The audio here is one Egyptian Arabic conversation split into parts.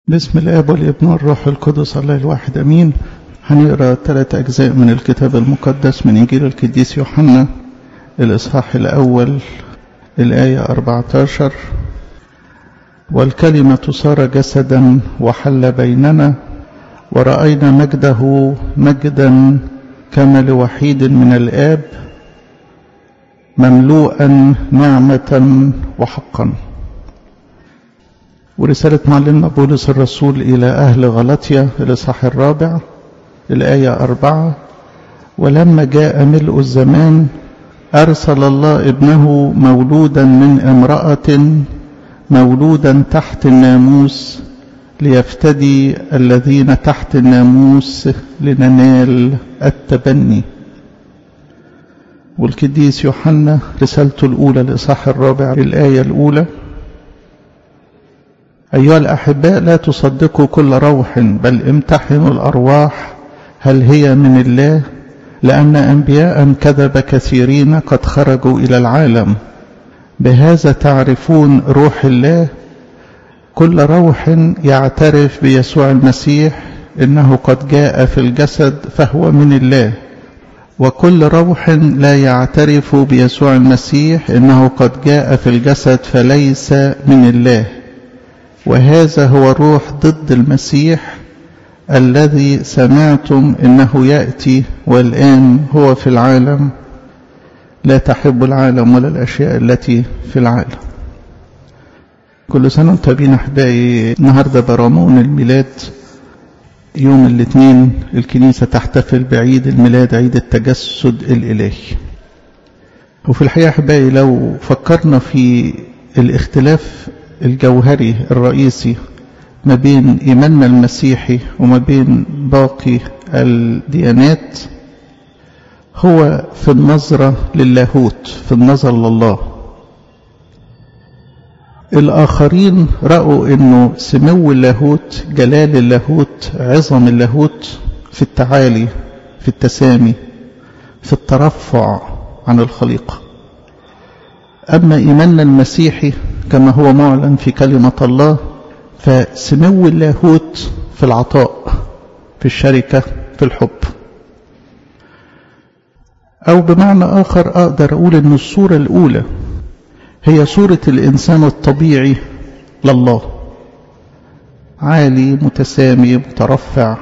بسم الاب والابن والروح القدس الله الواحد امين هنقرا ثلاث اجزاء من الكتاب المقدس من انجيل القديس يوحنا الاصحاح الاول الايه 14 والكلمه صار جسدا وحل بيننا وراينا مجده مجدا كما لوحيد من الاب مملوءا نعمه وحقا ورسالة معلمنا بولس الرسول إلى أهل غلطية الإصحاح الرابع الآية أربعة ولما جاء ملء الزمان أرسل الله ابنه مولودا من امرأة مولودا تحت الناموس ليفتدي الذين تحت الناموس لننال التبني والقديس يوحنا رسالته الأولى الإصحاح الرابع الآية الأولى أيها الأحباء لا تصدقوا كل روح بل امتحنوا الأرواح هل هي من الله لأن أنبياء كذب كثيرين قد خرجوا إلى العالم بهذا تعرفون روح الله كل روح يعترف بيسوع المسيح إنه قد جاء في الجسد فهو من الله وكل روح لا يعترف بيسوع المسيح إنه قد جاء في الجسد فليس من الله وهذا هو الروح ضد المسيح الذي سمعتم انه ياتي والان هو في العالم لا تحب العالم ولا الاشياء التي في العالم كل سنه وانتم طيبين احبائي النهارده برامون الميلاد يوم الاثنين الكنيسه تحتفل بعيد الميلاد عيد التجسد الالهي وفي الحقيقه احبائي لو فكرنا في الاختلاف الجوهري الرئيسي ما بين إيماننا المسيحي وما بين باقي الديانات هو في النظرة للاهوت في النظر لله الآخرين رأوا أنه سمو اللاهوت جلال اللاهوت عظم اللاهوت في التعالي في التسامي في الترفع عن الخليقة أما إيماننا المسيحي كما هو معلن في كلمة الله فسمو اللاهوت في العطاء في الشركة في الحب أو بمعنى آخر أقدر أقول أن الصورة الأولى هي صورة الإنسان الطبيعي لله عالي متسامي مترفع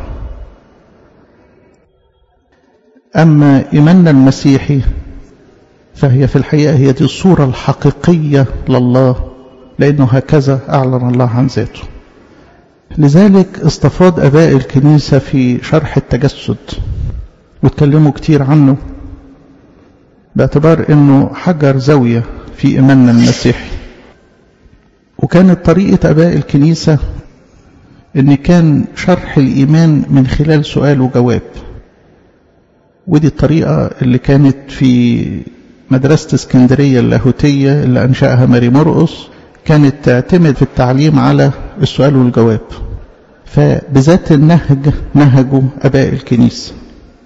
أما إيماننا المسيحي فهي في الحقيقة هي دي الصورة الحقيقية لله لأنه هكذا أعلن الله عن ذاته لذلك استفاض أباء الكنيسة في شرح التجسد واتكلموا كتير عنه باعتبار أنه حجر زاوية في إيماننا المسيحي وكانت طريقة أباء الكنيسة أن كان شرح الإيمان من خلال سؤال وجواب ودي الطريقة اللي كانت في مدرسة اسكندرية اللاهوتية اللي أنشأها ماري مرقص كانت تعتمد في التعليم على السؤال والجواب فبذات النهج نهجوا أباء الكنيسة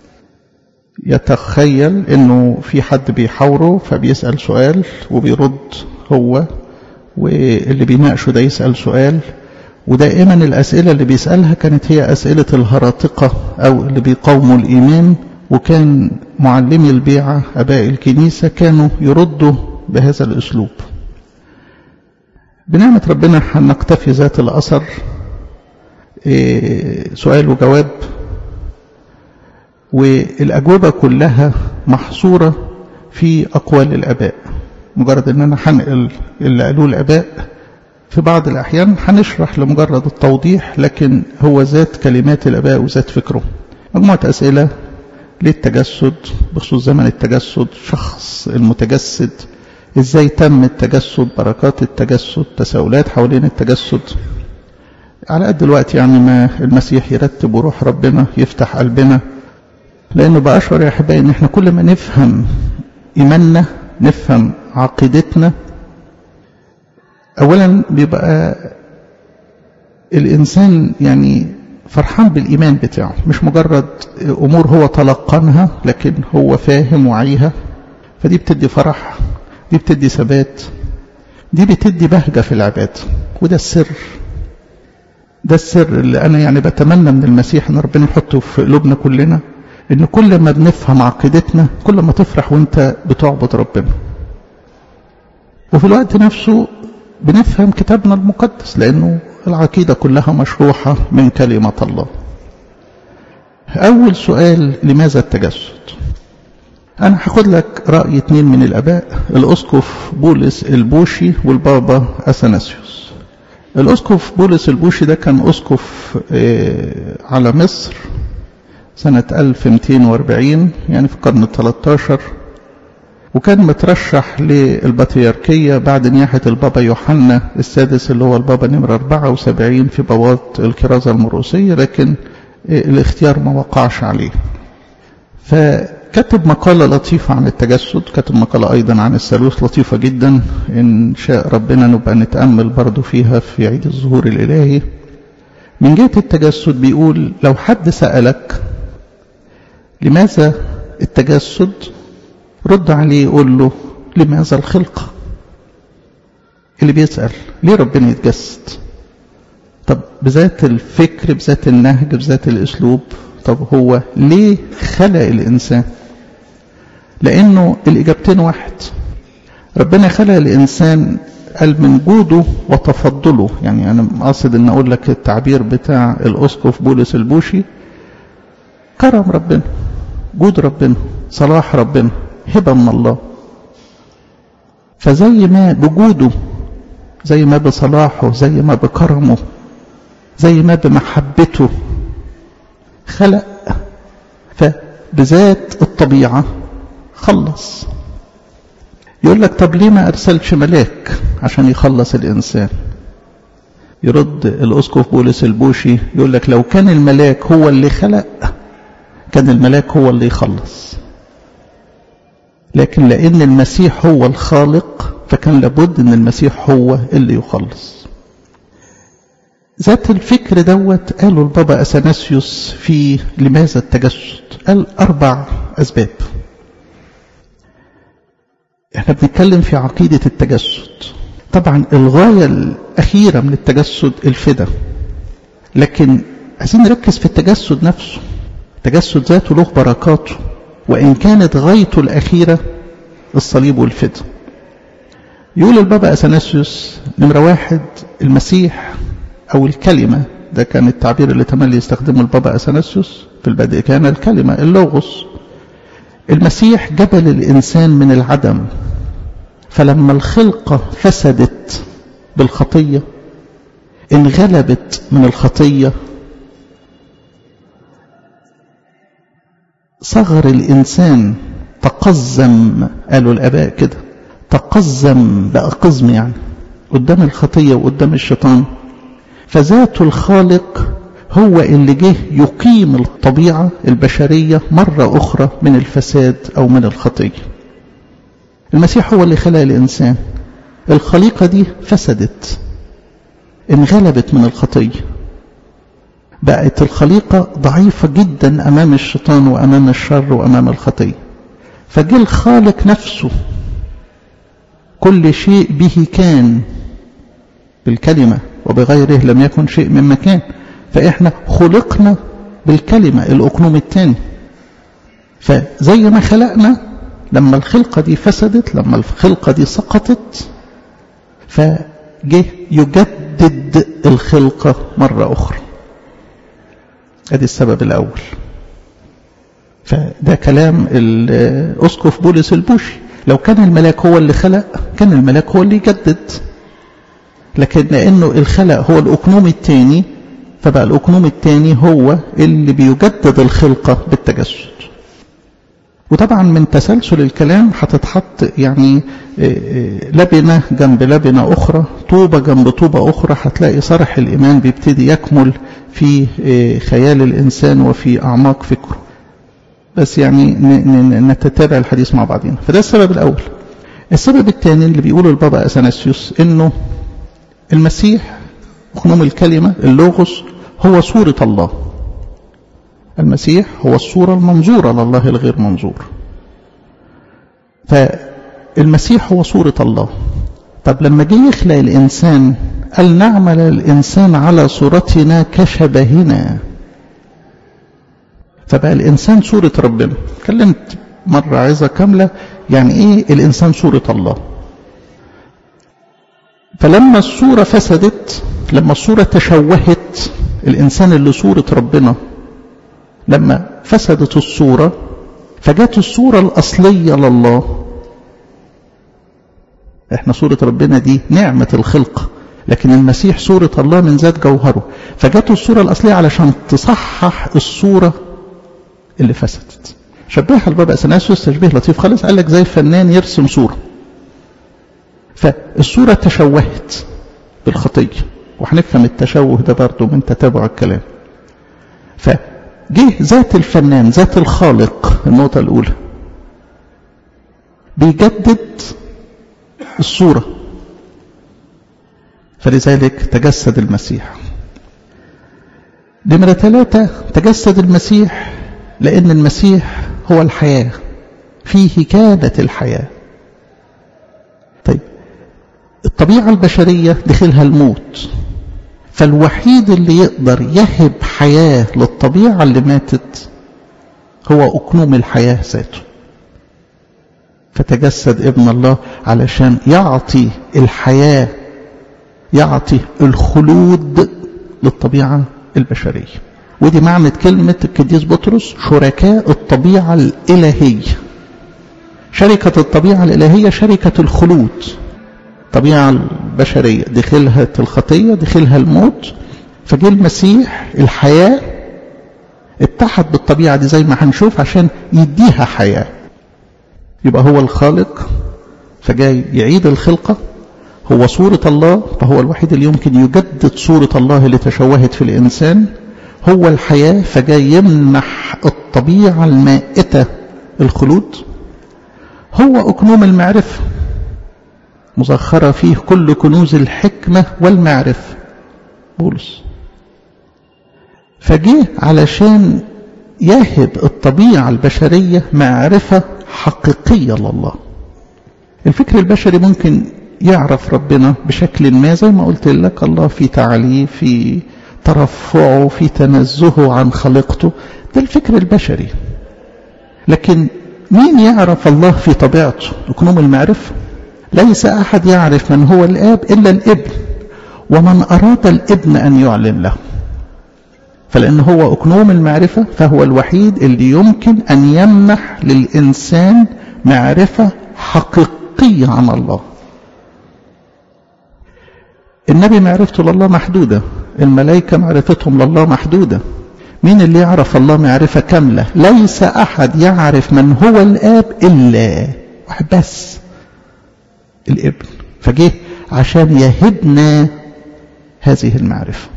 يتخيل انه في حد بيحاوره فبيسأل سؤال وبيرد هو واللي بيناقشه ده يسأل سؤال ودائما الأسئلة اللي بيسألها كانت هي أسئلة الهراطقة أو اللي بيقاوموا الإيمان وكان معلمي البيعة أباء الكنيسة كانوا يردوا بهذا الأسلوب بنعمة ربنا هنقتفي ذات الأثر سؤال وجواب والأجوبة كلها محصورة في أقوال الأباء مجرد أن أنا هنقل اللي قالوه الأباء في بعض الأحيان هنشرح لمجرد التوضيح لكن هو ذات كلمات الأباء وذات فكره مجموعة أسئلة للتجسد بخصوص زمن التجسد شخص المتجسد ازاي تم التجسد بركات التجسد تساؤلات حوالين التجسد على قد الوقت يعني ما المسيح يرتب وروح ربنا يفتح قلبنا لانه بأشعر يا احبائي ان احنا كل ما نفهم ايماننا نفهم عقيدتنا اولا بيبقى الانسان يعني فرحان بالإيمان بتاعه مش مجرد أمور هو تلقنها لكن هو فاهم وعيها فدي بتدي فرح دي بتدي ثبات دي بتدي بهجة في العبادة وده السر ده السر اللي أنا يعني بتمنى من المسيح أن ربنا يحطه في قلوبنا كلنا إن كل ما بنفهم عقيدتنا كل ما تفرح وأنت بتعبد ربنا وفي الوقت نفسه بنفهم كتابنا المقدس لأنه العقيدة كلها مشروحة من كلمة الله أول سؤال لماذا التجسد أنا هاخد لك رأي اتنين من الآباء الأسقف بولس البوشي والبابا أثناسيوس الأسقف بولس البوشي ده كان أسقف على مصر سنة 1240 يعني في القرن ال 13 وكان مترشح للبطريركية بعد نياحة البابا يوحنا السادس اللي هو البابا نمرة 74 في بوابة الكرازة المروسية لكن الاختيار ما وقعش عليه فكتب مقالة لطيفة عن التجسد كتب مقالة أيضا عن الثالوث لطيفة جدا إن شاء ربنا نبقى نتأمل برضو فيها في عيد الظهور الإلهي من جهة التجسد بيقول لو حد سألك لماذا التجسد رد عليه يقول له لماذا الخلقة اللي بيسأل ليه ربنا يتجسد طب بذات الفكر بذات النهج بذات الأسلوب طب هو ليه خلق الإنسان لأنه الإجابتين واحد ربنا خلق الإنسان قال من جوده وتفضله يعني أنا قاصد أن أقول لك التعبير بتاع الأسقف بولس البوشي كرم ربنا جود ربنا صلاح ربنا هبة من الله فزي ما بجوده زي ما بصلاحه زي ما بكرمه زي ما بمحبته خلق فبذات الطبيعة خلص يقول لك طب ليه ما أرسلش ملاك عشان يخلص الإنسان يرد الأسقف بولس البوشي يقول لك لو كان الملاك هو اللي خلق كان الملاك هو اللي يخلص لكن لأن المسيح هو الخالق فكان لابد أن المسيح هو اللي يخلص ذات الفكر دوت قالوا البابا أثناسيوس في لماذا التجسد قال أربع أسباب احنا بنتكلم في عقيدة التجسد طبعا الغاية الأخيرة من التجسد الفدا لكن عايزين نركز في التجسد نفسه التجسد ذاته له بركاته وإن كانت غايته الأخيرة الصليب والفدا يقول البابا أثناسيوس نمرة واحد المسيح أو الكلمة ده كان التعبير اللي تملي يستخدمه البابا أثناسيوس في البدء كان الكلمة اللوغوس المسيح جبل الإنسان من العدم فلما الخلقة فسدت بالخطية انغلبت من الخطية صغر الإنسان تقزم قالوا الآباء كده تقزم بقى قزم يعني قدام الخطية وقدام الشيطان فذات الخالق هو اللي جه يقيم الطبيعة البشرية مرة أخرى من الفساد أو من الخطية المسيح هو اللي خلق الإنسان الخليقة دي فسدت انغلبت من الخطية بقت الخليقة ضعيفة جدا أمام الشيطان وأمام الشر وأمام الخطية فجه الخالق نفسه كل شيء به كان بالكلمة وبغيره لم يكن شيء من مكان فإحنا خلقنا بالكلمة الأقنوم الثاني فزي ما خلقنا لما الخلقة دي فسدت لما الخلقة دي سقطت فجه يجدد الخلقة مرة أخرى ادي السبب الأول فده كلام الأسقف بولس البوشي لو كان الملاك هو اللي خلق كان الملاك هو اللي يجدد لكن لأنه الخلق هو الأقنوم الثاني فبقى الأقنوم الثاني هو اللي بيجدد الخلقة بالتجسد وطبعا من تسلسل الكلام هتتحط يعني لبنة جنب لبنة أخرى طوبة جنب طوبة أخرى هتلاقي صرح الإيمان بيبتدي يكمل في خيال الإنسان وفي أعماق فكره بس يعني نتتابع الحديث مع بعضنا فده السبب الأول السبب الثاني اللي بيقوله البابا أثناسيوس إنه المسيح أخنوم الكلمة اللوغوس هو صورة الله المسيح هو الصورة المنظورة لله الغير منظور فالمسيح هو صورة الله طب لما جه يخلق الإنسان قال نعمل الإنسان على صورتنا كشبهنا فبقى الإنسان صورة ربنا اتكلمت مرة عظة كاملة يعني إيه الإنسان صورة الله فلما الصورة فسدت لما الصورة تشوهت الإنسان اللي صورة ربنا لما فسدت الصورة فجت الصورة الأصلية لله احنا صورة ربنا دي نعمة الخلق لكن المسيح صورة الله من ذات جوهره فجت الصورة الأصلية علشان تصحح الصورة اللي فسدت شبهها البابا أثناسيوس تشبيه لطيف خالص قال لك زي فنان يرسم صورة فالصورة تشوهت بالخطية وهنفهم التشوه ده برضه من تتابع الكلام فجه ذات الفنان ذات الخالق النقطة الأولى بيجدد الصورة فلذلك تجسد المسيح نمرة ثلاثة تجسد المسيح لأن المسيح هو الحياة فيه كانت الحياة طيب الطبيعة البشرية دخلها الموت فالوحيد اللي يقدر يهب حياة للطبيعة اللي ماتت هو أكنوم الحياة ذاته فتجسد ابن الله علشان يعطي الحياة يعطي الخلود للطبيعة البشرية ودي معنى كلمة القديس بطرس شركاء الطبيعة الإلهية شركة الطبيعة الإلهية شركة الخلود الطبيعة البشرية دخلها الخطية دخلها الموت فجه المسيح الحياة اتحد بالطبيعة دي زي ما هنشوف عشان يديها حياة يبقى هو الخالق فجاي يعيد الخلقة هو صورة الله فهو الوحيد اللي يمكن يجدد صورة الله اللي تشوهت في الإنسان هو الحياة فجاي يمنح الطبيعة المائتة الخلود هو أكنوم المعرفة مزخرة فيه كل كنوز الحكمة والمعرفة بولس فجه علشان يهب الطبيعة البشرية معرفة حقيقية لله الفكر البشري ممكن يعرف ربنا بشكل ما زي ما قلت لك الله في تعليه في ترفعه في تنزهه عن خلقته ده الفكر البشري لكن مين يعرف الله في طبيعته اكنوم المعرفة ليس أحد يعرف من هو الآب إلا الابن ومن أراد الابن أن يعلن له فلأن هو أكنوم المعرفة فهو الوحيد اللي يمكن أن يمنح للإنسان معرفة حقيقية عن الله النبي معرفته لله محدودة الملائكة معرفتهم لله محدودة مين اللي يعرف الله معرفة كاملة ليس أحد يعرف من هو الآب إلا واحد بس الابن فجه عشان يهبنا هذه المعرفة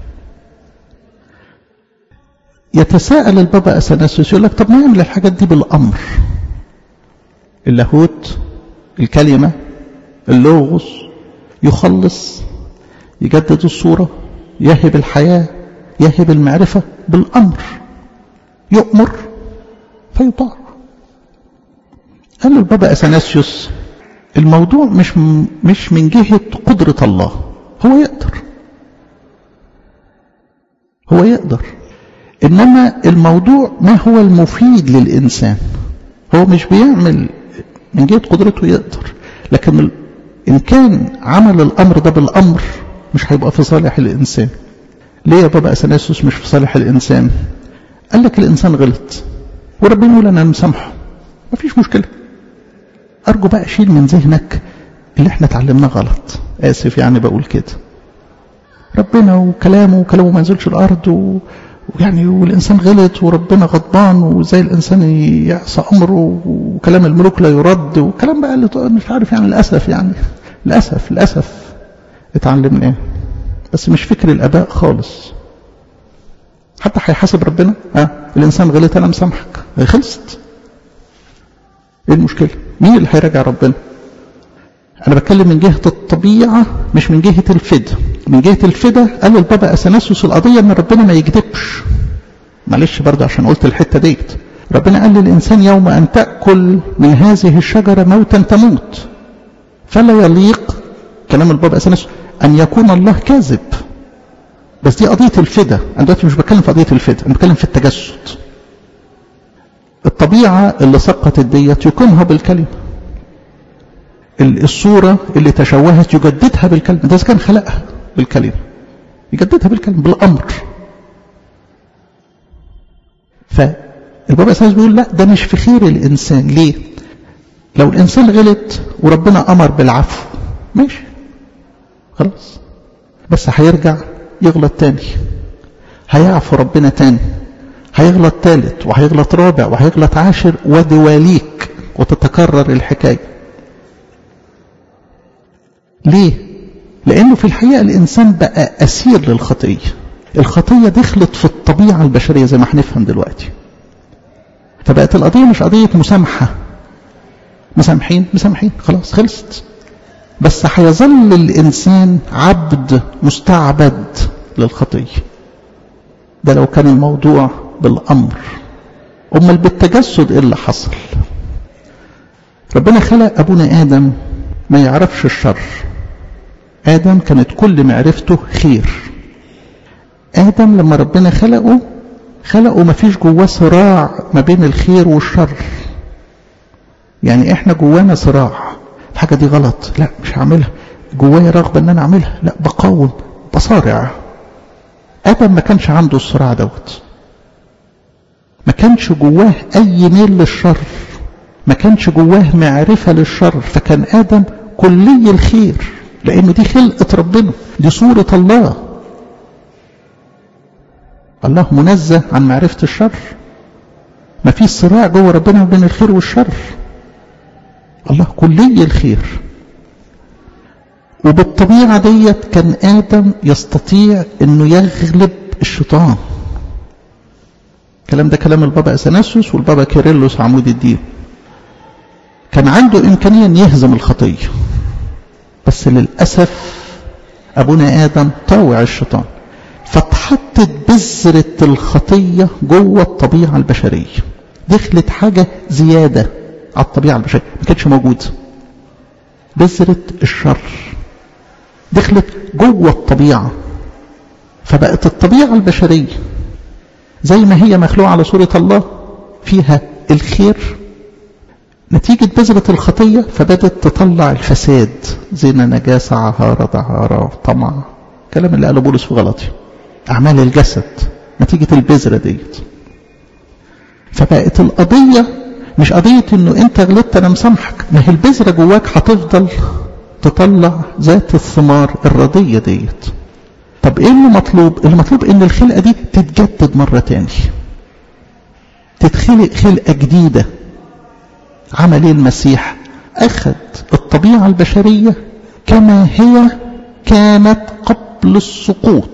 يتساءل البابا أثناسيوس يقول لك طب ما يعمل الحاجات دي بالأمر اللاهوت الكلمة اللوغوس يخلص يجدد الصورة يهب الحياة يهب المعرفة بالأمر يؤمر فيطاع قال له البابا أثناسيوس الموضوع مش مش من جهة قدرة الله هو يقدر هو يقدر إنما الموضوع ما هو المفيد للإنسان هو مش بيعمل من جهة قدرته يقدر لكن إن كان عمل الأمر ده بالأمر مش هيبقى في صالح الإنسان ليه يا بابا أثناسيوس مش في صالح الإنسان قال لك الإنسان غلط وربنا يقول أنا مسامحه مفيش مشكلة أرجو بقى شيل من ذهنك اللي احنا اتعلمناه غلط آسف يعني بقول كده ربنا وكلامه وكلامه ما ينزلش الأرض و... ويعني والإنسان غلط وربنا غضبان وزي الإنسان يعصى أمره وكلام الملوك لا يرد وكلام بقى اللي مش عارف يعني للأسف يعني للأسف للأسف اتعلمناه بس مش فكر الآباء خالص حتى هيحاسب ربنا ها الإنسان غلط أنا مسامحك خلصت ايه المشكلة مين اللي هيراجع ربنا انا بتكلم من جهة الطبيعة مش من جهة الفدا من جهة الفدا قال البابا اثناسيوس القضية ان ربنا ما يكذبش معلش برضه عشان قلت الحتة ديت ربنا قال للإنسان يوم أن تأكل من هذه الشجرة موتا تموت فلا يليق كلام البابا اثناسيوس أن يكون الله كاذب بس دي قضية الفدا أنا دلوقتي مش بتكلم في قضية الفدا أنا بتكلم في التجسد الطبيعة اللي سقطت ديت يقيمها بالكلمة الصورة اللي تشوهت يجددها بالكلمة ده كان خلقها بالكلمة يجددها بالكلمة بالأمر فالبابا اساس بيقول لا ده مش في خير الإنسان ليه لو الإنسان غلط وربنا أمر بالعفو ماشي خلاص بس هيرجع يغلط تاني هيعفو ربنا تاني هيغلط تالت وهيغلط رابع وهيغلط عاشر ودواليك وتتكرر الحكاية ليه لأنه في الحقيقة الإنسان بقى أسير للخطية الخطية دخلت في الطبيعة البشرية زي ما هنفهم دلوقتي فبقت القضية مش قضية مسامحة مسامحين مسامحين خلاص خلصت بس هيظل الإنسان عبد مستعبد للخطية ده لو كان الموضوع بالأمر أمال بالتجسد إيه اللي حصل ربنا خلق أبونا آدم ما يعرفش الشر آدم كانت كل معرفته خير آدم لما ربنا خلقه خلقه ما فيش جواه صراع ما بين الخير والشر يعني احنا جوانا صراع الحاجة دي غلط لا مش هعملها جوايا رغبة ان انا اعملها لا بقاوم بصارع آدم ما كانش عنده الصراع دوت ما كانش جواه أي ميل للشر ما كانش جواه معرفة للشر فكان آدم كلي الخير لأن دي خلقة ربنا دي صورة الله الله منزه عن معرفة الشر ما فيش صراع جوه ربنا بين الخير والشر الله كلي الخير وبالطبيعة ديت كان آدم يستطيع أنه يغلب الشيطان الكلام ده كلام البابا أثناسوس والبابا كيرلس عمود الدين كان عنده إمكانية أن يهزم الخطية بس للأسف أبونا آدم طاوع الشيطان فاتحطت بذرة الخطية جوه الطبيعة البشرية دخلت حاجة زيادة على الطبيعة البشرية ما كانتش موجودة بذرة الشر دخلت جوه الطبيعة فبقت الطبيعة البشرية زي ما هي مخلوقة على صورة الله فيها الخير نتيجة بذرة الخطية فبدت تطلع الفساد زنا نجاسة عهارة دعارة طمع كلام اللي قاله بولس في غلطي أعمال الجسد نتيجة البذرة ديت فبقت القضية مش قضية انه انت غلطت انا مسامحك ما هي البذرة جواك هتفضل تطلع ذات الثمار الرضية ديت طب ايه اللي مطلوب اللي مطلوب ان الخلقة دي تتجدد مرة تاني تتخلق خلقة جديدة عمل ايه المسيح اخذ الطبيعة البشرية كما هي كانت قبل السقوط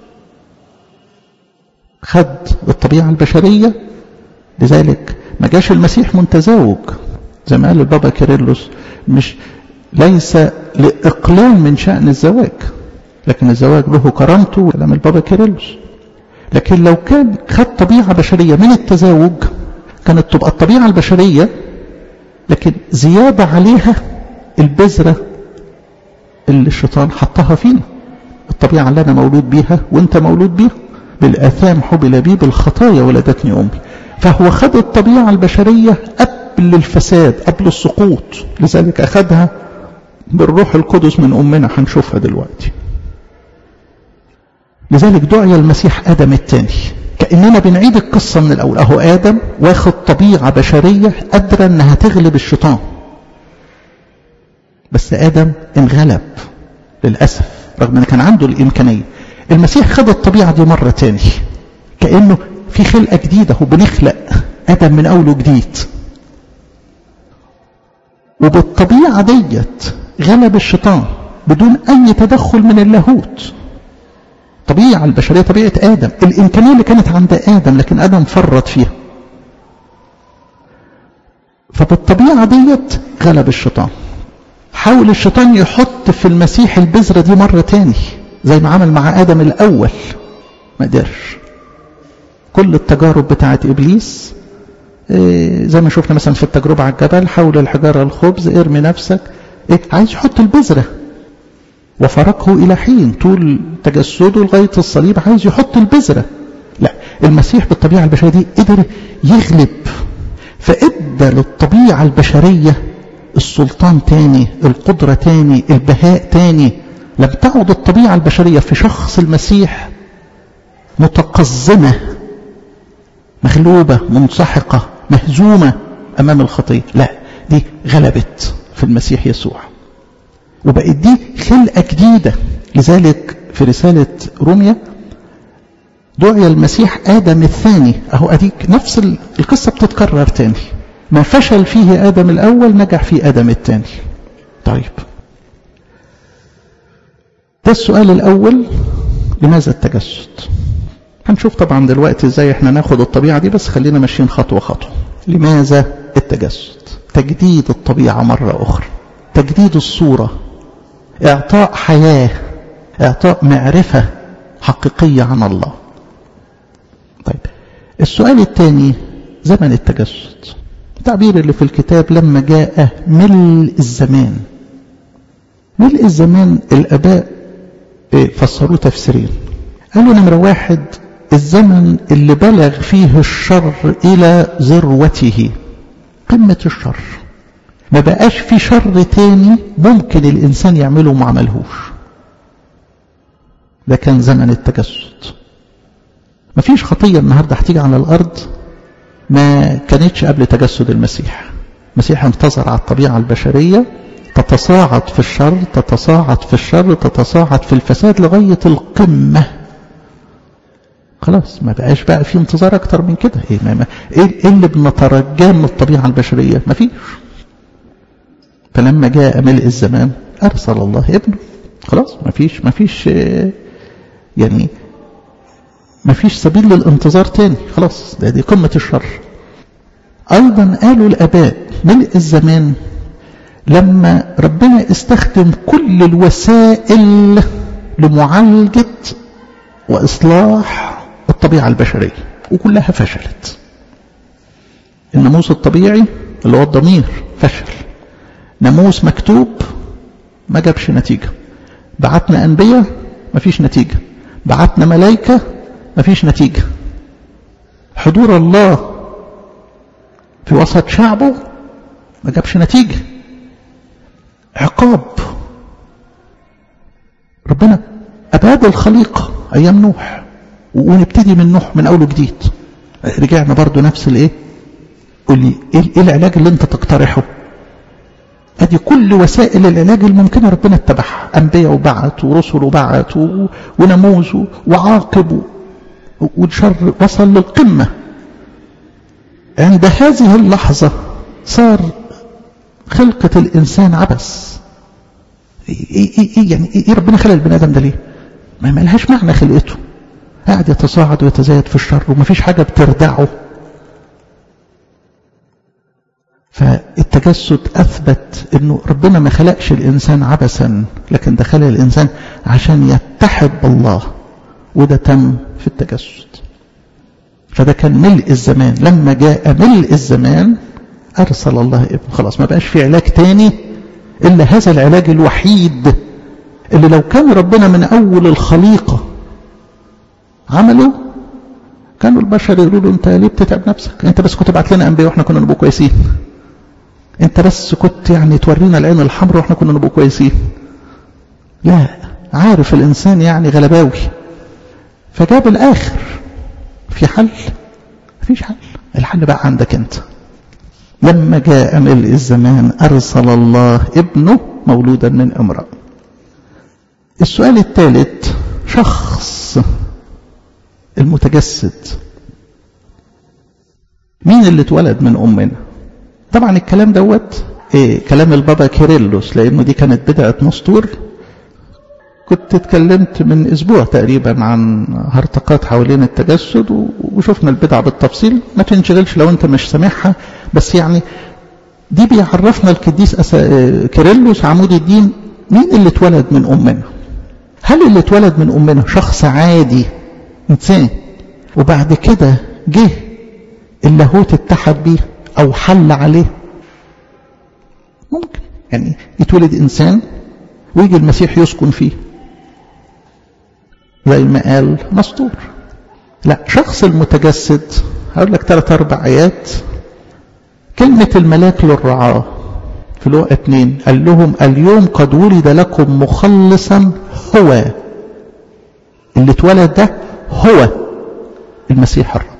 خد الطبيعة البشرية لذلك ما جاش المسيح متزوج زي ما قال البابا كيرلس مش ليس لإقلال من شأن الزواج لكن الزواج له كرامته كلام البابا كيرلس لكن لو كان خد طبيعة بشرية من التزاوج كانت تبقى الطبيعة البشرية لكن زيادة عليها البذرة اللي الشيطان حطها فينا الطبيعة اللي أنا مولود بيها وانت مولود بيها بالآثام حبل بي بالخطايا ولدتني أمي فهو خد الطبيعة البشرية قبل الفساد قبل السقوط لذلك أخذها بالروح القدس من أمنا هنشوفها دلوقتي لذلك دعي المسيح آدم الثاني كأننا بنعيد القصة من الأول أهو آدم واخد طبيعة بشرية قادرة أنها تغلب الشيطان بس آدم انغلب للأسف رغم أن كان عنده الإمكانية المسيح خد الطبيعة دي مرة تاني كأنه في خلقة جديدة وبنخلق آدم من أول وجديد وبالطبيعة ديت غلب الشيطان بدون أي تدخل من اللاهوت طبيعة البشرية طبيعة آدم الإمكانية اللي كانت عند آدم لكن آدم فرط فيها فبالطبيعة ديت غلب الشيطان حاول الشيطان يحط في المسيح البذرة دي مرة تاني زي ما عمل مع آدم الأول ما قدرش كل التجارب بتاعت إبليس إيه زي ما شفنا مثلا في التجربة على الجبل حول الحجارة الخبز ارمي نفسك إيه عايز يحط البذرة وفرقه إلى حين طول تجسده لغاية الصليب عايز يحط البذرة لا المسيح بالطبيعة البشرية دي قدر يغلب فإدى للطبيعة البشرية السلطان تاني القدرة تاني البهاء تاني لم تعد الطبيعة البشرية في شخص المسيح متقزمة مغلوبة منسحقة مهزومة أمام الخطية لا دي غلبت في المسيح يسوع وبقت دي خلقة جديدة لذلك في رسالة روميا دعي المسيح آدم الثاني أهو أديك نفس القصة بتتكرر تاني ما فشل فيه آدم الأول نجح فيه آدم الثاني طيب ده السؤال الأول لماذا التجسد هنشوف طبعا دلوقتي ازاي احنا ناخد الطبيعة دي بس خلينا ماشيين خطوة خطوة لماذا التجسد تجديد الطبيعة مرة أخرى تجديد الصورة إعطاء حياة إعطاء معرفة حقيقية عن الله طيب السؤال الثاني زمن التجسد التعبير اللي في الكتاب لما جاء ملء الزمان ملء الزمان الآباء فسروه تفسيرين قالوا نمرة واحد الزمن اللي بلغ فيه الشر إلى ذروته قمة الشر ما بقاش في شر تاني ممكن الإنسان يعمله وما عملهوش ده كان زمن التجسد ما فيش خطية النهاردة هتيجي على الأرض ما كانتش قبل تجسد المسيح المسيح انتظر على الطبيعة البشرية تتصاعد في الشر تتصاعد في الشر تتصاعد في الفساد لغاية القمة خلاص ما بقاش بقى في انتظار اكتر من كده ايه, ما ما ايه اللي بنترجاه من الطبيعة البشرية ما فيش فلما جاء ملء الزمان ارسل الله ابنه خلاص ما فيش ما فيش يعني ما فيش سبيل للانتظار تاني خلاص ده دي قمة الشر ايضا قالوا الاباء ملء الزمان لما ربنا استخدم كل الوسائل لمعالجة وإصلاح الطبيعة البشرية وكلها فشلت الناموس الطبيعي اللي هو الضمير فشل ناموس مكتوب ما جابش نتيجة بعتنا أنبياء ما فيش نتيجة بعتنا ملائكة ما فيش نتيجة حضور الله في وسط شعبه ما جابش نتيجة عقاب ربنا أباد الخليقة أيام نوح ونبتدي من نوح من أول جديد رجعنا برضو نفس الإيه قول لي إيه العلاج اللي أنت تقترحه أدي كل وسائل العلاج الممكنة ربنا اتبعها أنبياء وبعت ورسل وبعت ونموذ وعاقب والشر وصل للقمة عند هذه اللحظة صار خلقة الإنسان عبث إيه, إيه, إيه يعني إيه ربنا خلق البني آدم ده ليه ما ملهاش معنى خلقته قاعد يتصاعد ويتزايد في الشر ومفيش حاجة بتردعه فالتجسد أثبت أنه ربنا ما خلقش الإنسان عبثا لكن ده خلق الإنسان عشان يتحد بالله وده تم في التجسد فده كان ملء الزمان لما جاء ملء الزمان أرسل الله ابن خلاص ما بقاش في علاج تاني إلا هذا العلاج الوحيد اللي لو كان ربنا من أول الخليقة عمله كانوا البشر يقولوا له انت ليه بتتعب نفسك انت بس كنت بعت لنا انبياء واحنا كنا نبقى كويسين انت بس كنت يعني تورينا العين الحمراء واحنا كنا نبقى كويسين لا عارف الانسان يعني غلباوي فجاب الاخر في حل مفيش حل الحل بقى عندك انت لما جاء ملء الزمان ارسل الله ابنه مولودا من امرأة السؤال الثالث شخص المتجسد مين اللي اتولد من امنا طبعا الكلام دوت إيه كلام البابا كيرلس لانه دي كانت بدعه مسطور كنت اتكلمت من اسبوع تقريبا عن هرطقات حوالين التجسد وشفنا البدع بالتفصيل ما تنشغلش لو انت مش سامعها بس يعني دي بيعرفنا القديس كيرلس عمود الدين مين اللي اتولد من امنا هل اللي اتولد من امنا شخص عادي انسان وبعد كده جه اللاهوت اتحد بيه او حل عليه ممكن يعني يتولد انسان ويجي المسيح يسكن فيه زي ما قال مسطور لا شخص المتجسد هقول لك ثلاث اربع ايات كلمة الملاك للرعاة في لوقا اتنين قال لهم اليوم قد ولد لكم مخلصا هو اللي اتولد ده هو المسيح الرب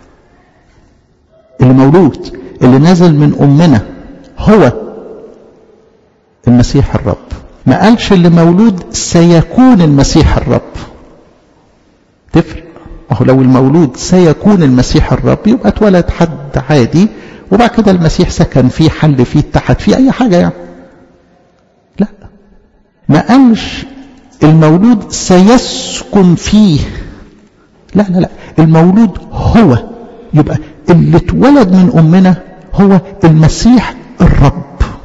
اللي مولود اللي نزل من امنا هو المسيح الرب ما قالش اللي مولود سيكون المسيح الرب تفرق اهو لو المولود سيكون المسيح الرب يبقى اتولد حد عادي وبعد كده المسيح سكن فيه حل فيه اتحد فيه اي حاجه يعني لا ما قالش المولود سيسكن فيه لا لا لا المولود هو يبقى اللي اتولد من امنا هو المسيح الرب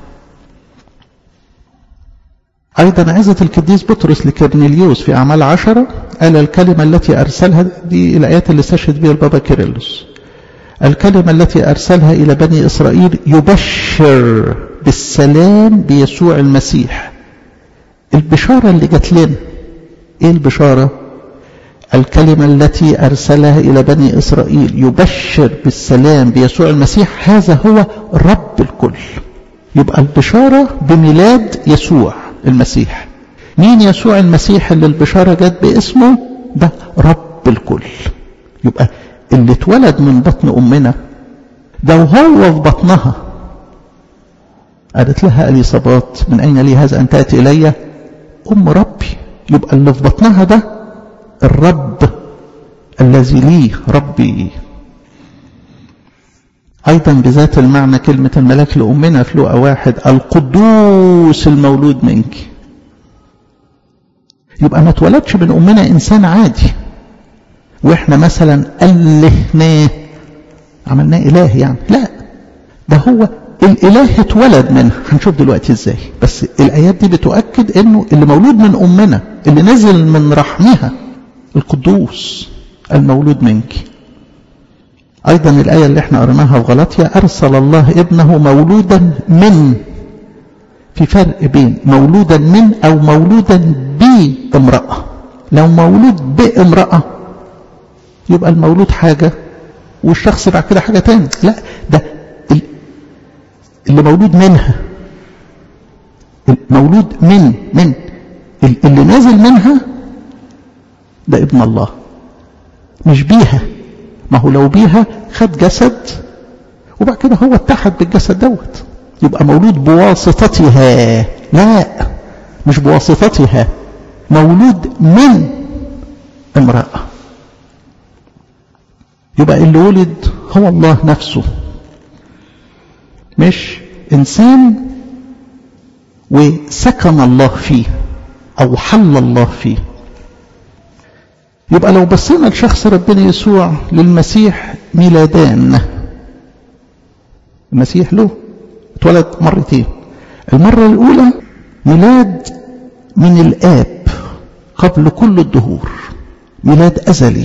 أيضا عزة القديس بطرس لكرنيليوس في أعمال عشرة قال الكلمة التي أرسلها دي الآيات اللي استشهد بها البابا كيرلس الكلمة التي أرسلها إلى بني إسرائيل يبشر بالسلام بيسوع المسيح البشارة اللي جات لنا إيه البشارة الكلمة التي أرسلها إلى بني إسرائيل يبشر بالسلام بيسوع المسيح هذا هو رب الكل يبقى البشارة بميلاد يسوع المسيح مين يسوع المسيح اللي البشارة جت باسمه ده رب الكل يبقى اللي اتولد من بطن أمنا ده وهو في بطنها قالت لها اليصابات من أين لي هذا أن تأتي إلي أم ربي يبقى اللي في بطنها ده الرب الذي لي ربي أيضا بذات المعنى كلمة الملاك لأمنا في لقى واحد القدوس المولود منك يبقى ما اتولدش من أمنا إنسان عادي وإحنا مثلا ألهناه عملناه إله يعني لا ده هو الإله اتولد منها هنشوف دلوقتي إزاي بس الآيات دي بتؤكد إنه اللي مولود من أمنا اللي نزل من رحمها القدوس المولود منك أيضا الآية اللي احنا قريناها في غلطية أرسل الله ابنه مولودا من في فرق بين مولودا من أو مولودا بامرأة لو مولود بامرأة يبقى المولود حاجة والشخص بعد كده حاجة تاني لا ده اللي مولود منها المولود من من اللي نازل منها ده ابن الله مش بيها ما هو لو بيها خد جسد وبعد كده هو اتحد بالجسد دوت يبقى مولود بواسطتها لا مش بواسطتها مولود من امرأة يبقى اللي ولد هو الله نفسه مش إنسان وسكن الله فيه أو حل الله فيه يبقى لو بصينا لشخص ربنا يسوع للمسيح ميلادان المسيح له اتولد مرتين المرة الأولى ميلاد من الآب قبل كل الدهور ميلاد أزلي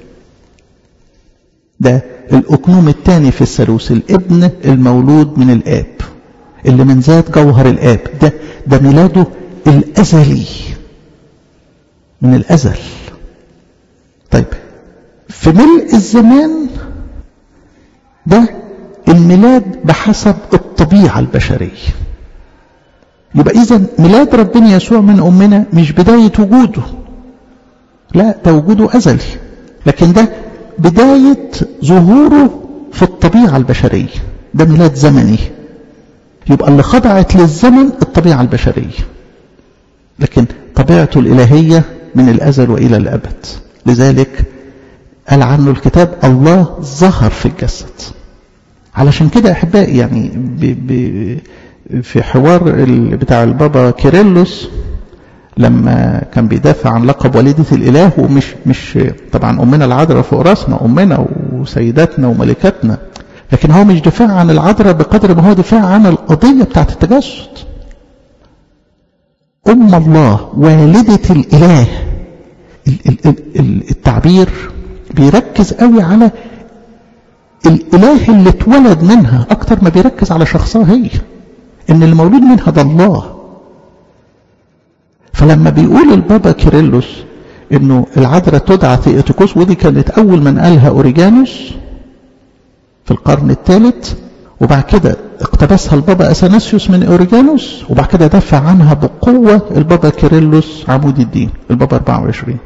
ده الأكنوم الثاني في الثالوث الابن المولود من الآب اللي من ذات جوهر الآب ده ده ميلاده الأزلي من الأزل طيب في ملء الزمان ده الميلاد بحسب الطبيعة البشرية يبقى إذا ميلاد ربنا يسوع من أمنا مش بداية وجوده لا ده وجوده أزلي لكن ده بداية ظهوره في الطبيعة البشرية ده ميلاد زمني يبقى اللي خضعت للزمن الطبيعة البشرية لكن طبيعته الإلهية من الأزل وإلى الأبد لذلك قال عنه الكتاب الله ظهر في الجسد علشان كده أحبائي يعني ب ب في حوار بتاع البابا كيرلس لما كان بيدافع عن لقب والدة الإله ومش مش طبعا أمنا العذراء فوق راسنا أمنا وسيداتنا وملكاتنا لكن هو مش دفاع عن العذراء بقدر ما هو دفاع عن القضية بتاعت التجسد أم الله والدة الإله التعبير بيركز قوي على الإله اللي اتولد منها أكتر ما بيركز على شخصها هي إن اللي مولود منها ده الله فلما بيقول البابا كيرلس انه العذراء تدعى ثيوتيكوس ودي كانت اول من قالها اوريجانوس في القرن الثالث وبعد كده اقتبسها البابا اثناسيوس من اوريجانوس وبعد كده دافع عنها بقوه البابا كيرلس عمود الدين البابا 24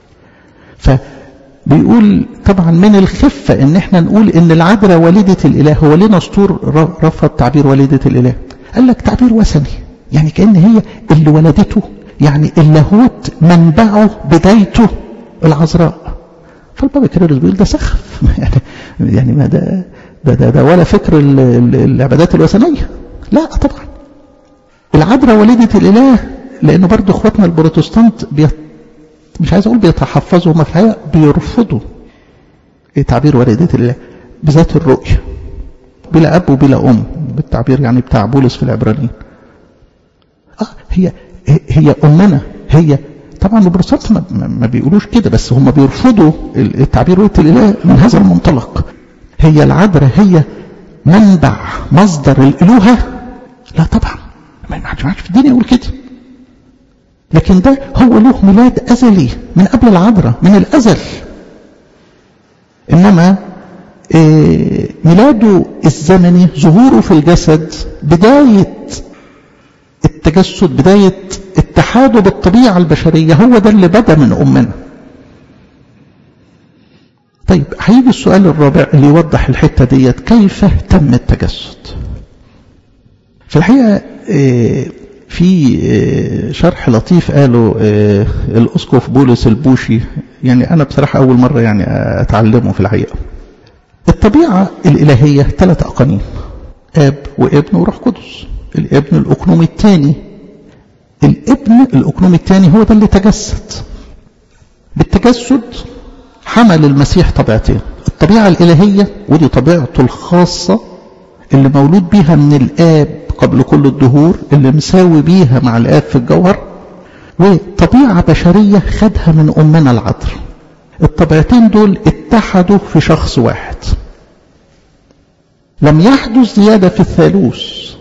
فبيقول طبعا من الخفه ان احنا نقول ان العذراء والده الاله هو ليه نسطور رفض تعبير والده الاله قال لك تعبير وثني يعني كان هي اللي ولدته يعني اللاهوت منبعه بدايته العذراء فالبابا كيرلس بيقول ده سخف يعني يعني ما ده ده ده, ده ولا فكر العبادات الوثنيه لا طبعا العذراء والده الاله لانه برضه اخواتنا البروتستانت بيت مش عايز اقول بيتحفظوا هم في الحقيقه بيرفضوا تعبير والده الاله بذات الرؤيه بلا اب وبلا ام بالتعبير يعني بتاع بولس في العبرانيين اه هي هي امنا هي طبعا البروتستانت ما, ما بيقولوش كده بس هم بيرفضوا التعبير والده الاله من هذا المنطلق هي العذراء هي منبع مصدر الالوهه لا طبعا ما حدش في الدنيا يقول كده لكن ده هو له ميلاد ازلي من قبل العذراء من الازل انما إيه ميلاده الزمني ظهوره في الجسد بدايه التجسد بدايه اتحاده بالطبيعه البشريه هو ده اللي بدا من امنا طيب هيجي السؤال الرابع اللي يوضح الحته ديت كيف تم التجسد في الحقيقه إيه في شرح لطيف قاله الاسقف بولس البوشي يعني انا بصراحه اول مره يعني اتعلمه في الحقيقه الطبيعه الالهيه ثلاث اقانيم اب وابن وروح قدس الابن الاقنوم الثاني الابن الاقنوم الثاني هو ده اللي تجسد بالتجسد حمل المسيح طبيعتين الطبيعه الالهيه ودي طبيعته الخاصه اللي مولود بيها من الاب قبل كل الدهور اللي مساوي بيها مع الآب في الجوهر وطبيعة بشرية خدها من أمنا العذراء الطبيعتين دول اتحدوا في شخص واحد لم يحدث زيادة في الثالوث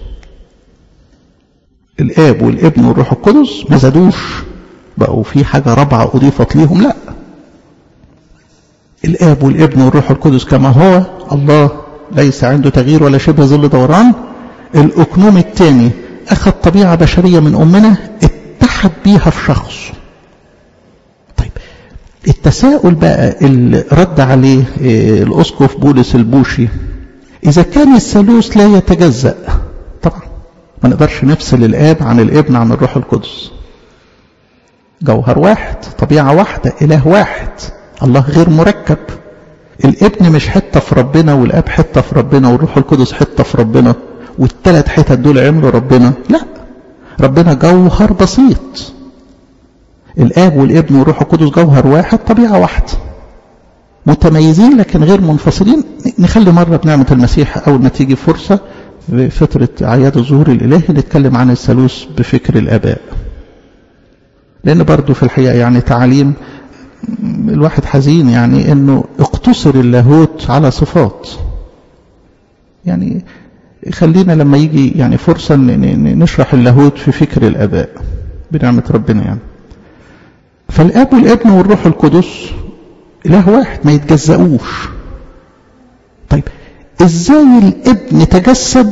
الآب والابن والروح القدس ما زادوش بقوا في حاجة رابعة أضيفت ليهم لا الآب والابن والروح القدس كما هو الله ليس عنده تغيير ولا شبه ظل دوران الأكنوم الثاني أخذ طبيعة بشرية من أمنا اتحد بيها في شخص طيب التساؤل بقى اللي رد عليه الأسقف بولس البوشي إذا كان الثالوث لا يتجزأ طبعا ما نقدرش نفصل الآب عن الابن عن الروح القدس جوهر واحد طبيعة واحدة إله واحد الله غير مركب الابن مش حتة في ربنا والآب حتة في ربنا والروح القدس حتة في ربنا والثلاث حتت دول عملوا ربنا لا ربنا جوهر بسيط الاب والابن والروح القدس جوهر واحد طبيعه واحده متميزين لكن غير منفصلين نخلي مره بنعمه المسيح اول ما تيجي فرصه في فتره اعياد الظهور الالهي نتكلم عن الثالوث بفكر الاباء لان برضو في الحقيقه يعني تعاليم الواحد حزين يعني انه اقتصر اللاهوت على صفات يعني خلينا لما يجي يعني فرصة نشرح اللاهوت في فكر الآباء بنعمة ربنا يعني فالآب والابن والروح القدس إله واحد ما يتجزأوش طيب إزاي الابن تجسد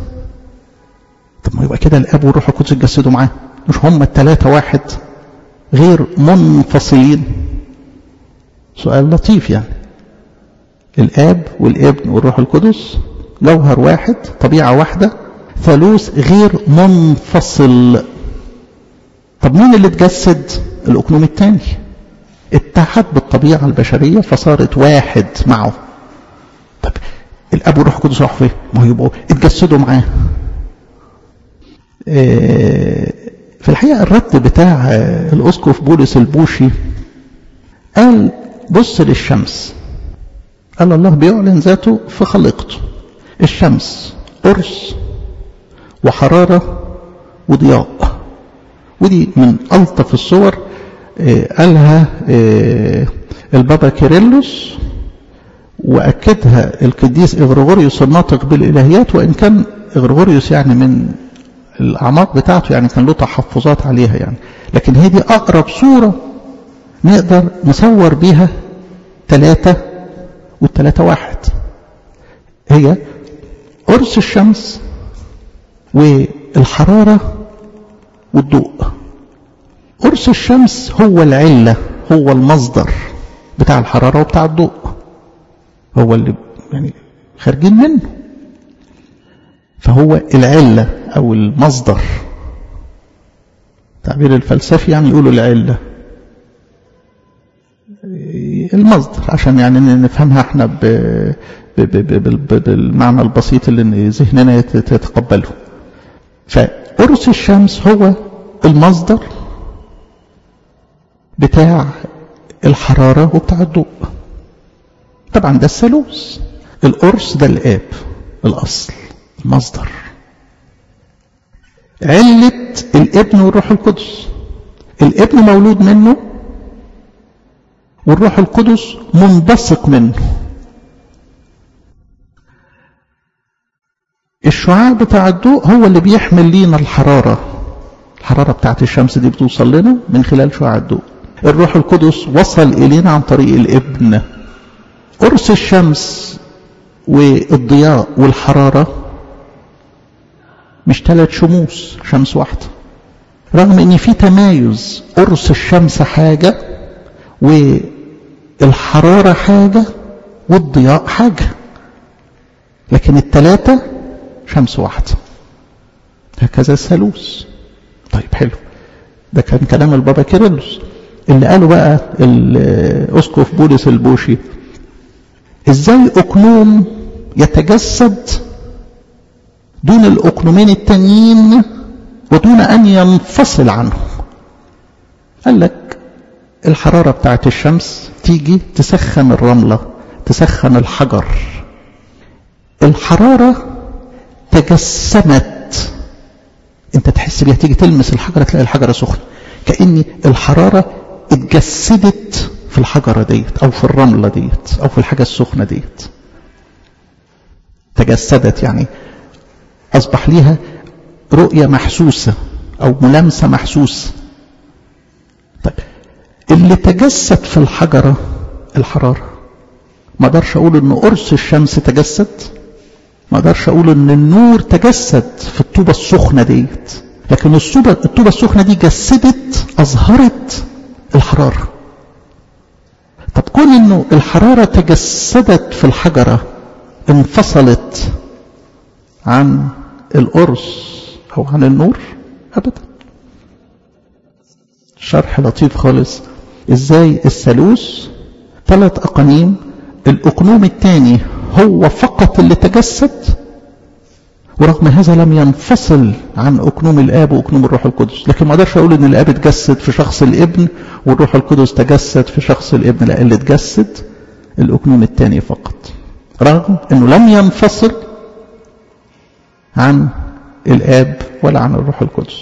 طب ما يبقى كده الآب والروح القدس اتجسدوا معاه مش هم الثلاثة واحد غير منفصلين سؤال لطيف يعني الآب والابن والروح القدس جوهر واحد طبيعة واحدة ثالوث غير منفصل طب مين اللي اتجسد الأكنوم الثاني اتحد بالطبيعة البشرية فصارت واحد معه طب الأب والروح القدس راحوا فين ما هو يبقوا اتجسدوا معاه اه في الحقيقة الرد بتاع الأسقف بولس البوشي قال بص للشمس قال الله بيعلن ذاته في خليقته الشمس قرص وحرارة وضياء ودي من ألطف الصور قالها البابا كيرلس وأكدها القديس إغريغوريوس الناطق بالإلهيات وإن كان إغريغوريوس يعني من الأعماق بتاعته يعني كان له تحفظات عليها يعني لكن هي دي أقرب صورة نقدر نصور بيها ثلاثة والثلاثة واحد هي قرص الشمس والحرارة والضوء قرص الشمس هو العلة هو المصدر بتاع الحرارة وبتاع الضوء هو اللي يعني خارجين منه فهو العلة أو المصدر تعبير الفلسفي يعني يقولوا العلة المصدر عشان يعني نفهمها احنا ب بالمعنى البسيط اللي ذهننا يتقبله فقرص الشمس هو المصدر بتاع الحرارة وبتاع الضوء طبعا ده الثالوث القرص ده الآب الأصل المصدر علة الابن والروح القدس الابن مولود منه والروح القدس منبثق منه الشعاع بتاع الضوء هو اللي بيحمل لينا الحرارة الحرارة بتاعت الشمس دي بتوصل لنا من خلال شعاع الضوء الروح القدس وصل إلينا عن طريق الابن قرص الشمس والضياء والحرارة مش ثلاث شموس شمس واحدة رغم ان في تمايز قرص الشمس حاجة والحرارة حاجة والضياء حاجة لكن الثلاثة شمس واحدة هكذا الثالوث طيب حلو ده كان كلام البابا كيرلس اللي قاله بقى الاسقف بولس البوشي ازاي اقنوم يتجسد دون الاقنومين التانيين ودون ان ينفصل عنهم قال لك الحرارة بتاعت الشمس تيجي تسخن الرملة تسخن الحجر الحرارة تجسمت انت تحس بيها تيجي تلمس الحجرة تلاقي الحجرة سخنة كأن الحرارة اتجسدت في الحجرة ديت او في الرملة ديت او في الحاجة السخنة ديت تجسدت يعني اصبح ليها رؤية محسوسة او ملامسة محسوسة طيب اللي تجسد في الحجرة الحرارة ما اقدرش اقول ان قرص الشمس تجسد ما اقدرش اقول ان النور تجسد في الطوبة السخنة ديت لكن الطوبة الطوبة السخنة دي جسدت اظهرت الحرارة طب كون انه الحرارة تجسدت في الحجرة انفصلت عن القرص او عن النور ابدا شرح لطيف خالص ازاي الثالوث ثلاث اقانيم الاقنوم الثاني هو فقط اللي تجسد ورغم هذا لم ينفصل عن اقنوم الاب واقنوم الروح القدس لكن ما اقدرش اقول ان الاب اتجسد في شخص الابن والروح القدس تجسد في شخص الابن لا اللي اتجسد الاقنوم الثاني فقط رغم انه لم ينفصل عن الاب ولا عن الروح القدس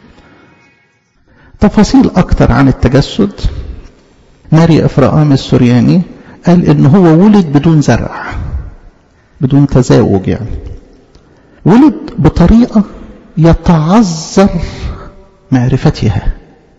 تفاصيل اكتر عن التجسد ماري افراام السورياني قال ان هو ولد بدون زرع بدون تزاوج يعني ولد بطريقة يتعذر معرفتها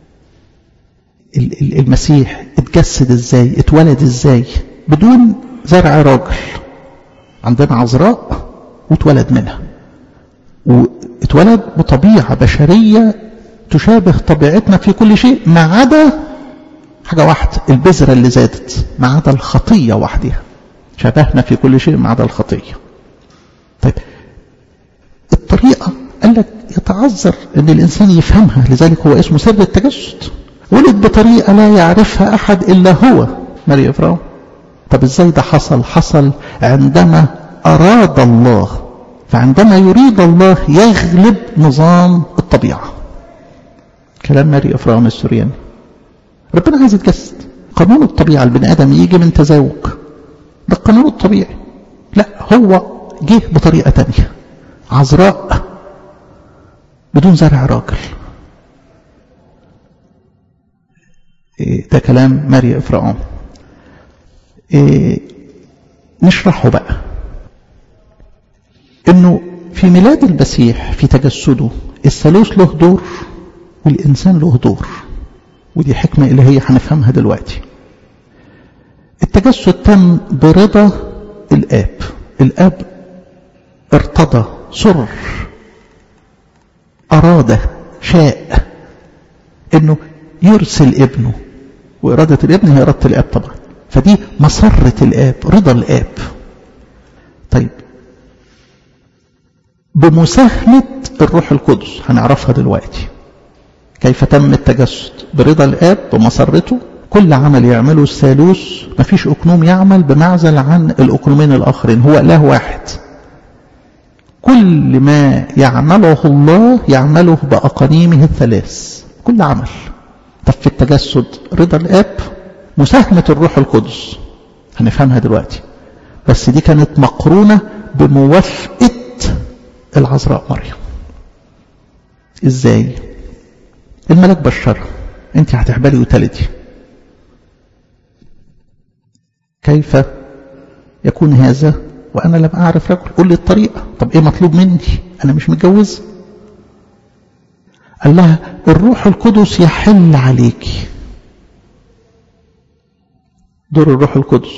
المسيح اتجسد ازاي اتولد ازاي بدون زرع راجل عندنا عذراء واتولد منها واتولد بطبيعة بشرية تشابه طبيعتنا في كل شيء ما عدا حاجة واحدة البذرة اللي زادت ما عدا الخطية وحدها شبهنا في كل شيء ما عدا الخطية طيب الطريقة قال لك يتعذر ان الانسان يفهمها لذلك هو اسمه سر التجسد ولد بطريقة لا يعرفها احد الا هو ماري افراو طب ازاي ده حصل حصل عندما اراد الله فعندما يريد الله يغلب نظام الطبيعة كلام ماري افراو السورياني ربنا عايز يتجسد قانون الطبيعة البني ادم يجي من تزاوج ده القانون الطبيعي لا هو جه بطريقة تانية عذراء بدون زرع راجل ده كلام ماري افراؤون نشرحه بقى انه في ميلاد المسيح في تجسده الثالوث له دور والإنسان له دور ودي حكمة إلهية هنفهمها دلوقتي التجسد تم برضا الآب الآب ارتضى سر أراد شاء انه يرسل ابنه وإرادة الابن هي إرادة الآب طبعا فدي مسرة الآب رضا الآب طيب بمساهمة الروح القدس هنعرفها دلوقتي كيف تم التجسد برضا الآب بمسرته كل عمل يعمله الثالوث مفيش أكنوم يعمل بمعزل عن الأكنومين الآخرين هو إله واحد كل ما يعمله الله يعمله بأقانيمه الثلاث كل عمل طب في التجسد رضا الآب مساهمة الروح القدس هنفهمها دلوقتي بس دي كانت مقرونة بموافقة العذراء مريم ازاي الملك بشرها انت هتحبلي وتلدي كيف يكون هذا وانا لم اعرف رجل قول لي الطريقة طب ايه مطلوب مني انا مش متجوز قال لها الروح القدس يحل عليك دور الروح القدس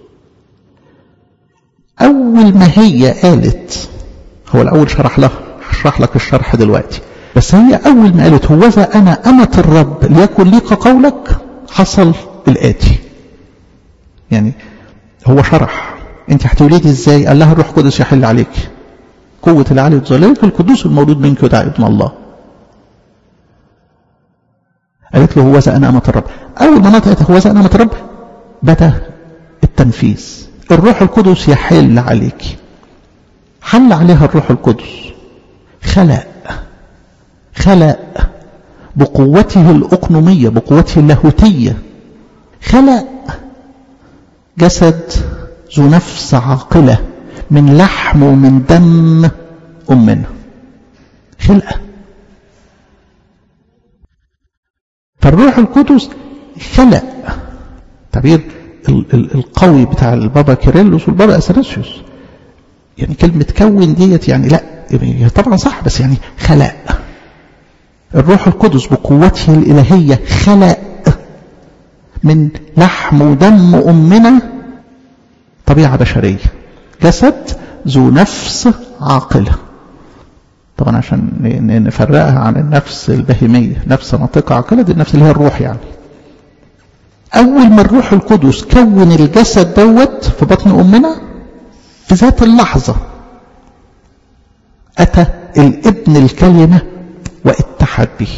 اول ما هي قالت هو الاول شرح لها هشرح لك الشرح دلوقتي بس هي اول ما قالت هوذا انا امة الرب ليكن لي كقولك حصل الاتي يعني هو شرح انت هتولدي ازاي قال لها الروح القدس يحل عليك قوة العلي ظلالك القدوس المولود منك يدعى ابن الله قالت له هوذا انا امة الرب اول ما نطقت هوذا انا امة الرب بدا التنفيذ الروح القدس يحل عليك حل عليها الروح القدس خلق خلق بقوته الأقنومية بقوته اللاهوتية خلق جسد ذو نفس عاقلة من لحم ومن دم أمنا خلقة فالروح القدس خلق تعبير القوي بتاع البابا كيرلس والبابا اثناسيوس يعني كلمة كون ديت يعني لا هي طبعا صح بس يعني خلق الروح القدس بقوته الإلهية خلق من لحم ودم أمنا طبيعة بشرية جسد ذو نفس عاقلة طبعا عشان نفرقها عن النفس البهيمية نفس ناطقة عاقلة دي النفس اللي هي الروح يعني أول ما الروح القدس كون الجسد دوت في بطن أمنا في ذات اللحظة أتى الابن الكلمة واتحد به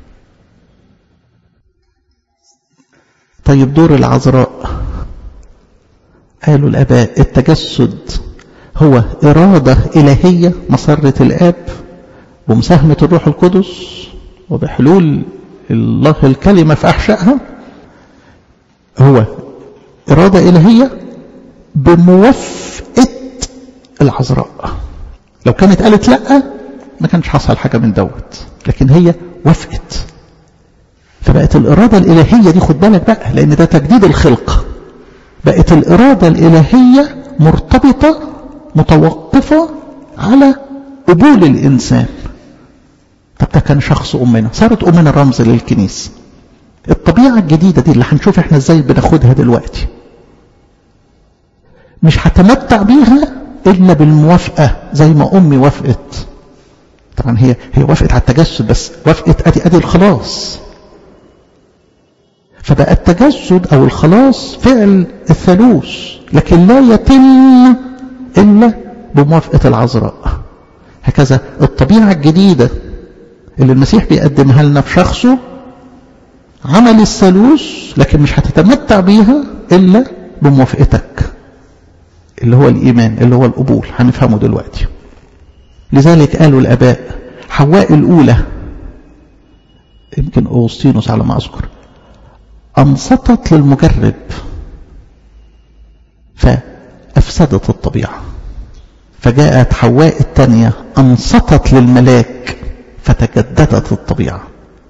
طيب دور العذراء قالوا الآباء التجسد هو إرادة إلهية مسرة الآب ومساهمة الروح القدس وبحلول الله الكلمة في أحشائها هو إرادة إلهية بموافقة العذراء لو كانت قالت لا ما كانش حصل حاجة من دوت لكن هي وافقت فبقت الإرادة الإلهية دي خد بالك بقى لأن ده تجديد الخلق بقت الإرادة الإلهية مرتبطة متوقفة على قبول الإنسان طب ده كان شخص أمنا صارت أمنا رمز للكنيسة الطبيعة الجديدة دي اللي هنشوف احنا ازاي بناخدها دلوقتي مش هتمتع بيها إلا بالموافقة زي ما أمي وافقت طبعا هي هي وافقت على التجسد بس وافقت أدي أدي الخلاص فبقى التجسد أو الخلاص فعل الثالوث لكن لا يتم إلا بموافقة العذراء هكذا الطبيعة الجديدة اللي المسيح بيقدمها لنا في شخصه عمل الثالوث لكن مش هتتمتع بيها إلا بموافقتك اللي هو الإيمان اللي هو القبول هنفهمه دلوقتي لذلك قالوا الآباء حواء الأولى يمكن أوسطينوس على ما أذكر أنصتت للمجرب فأفسدت الطبيعة فجاءت حواء الثانية أنصتت للملاك فتجددت الطبيعة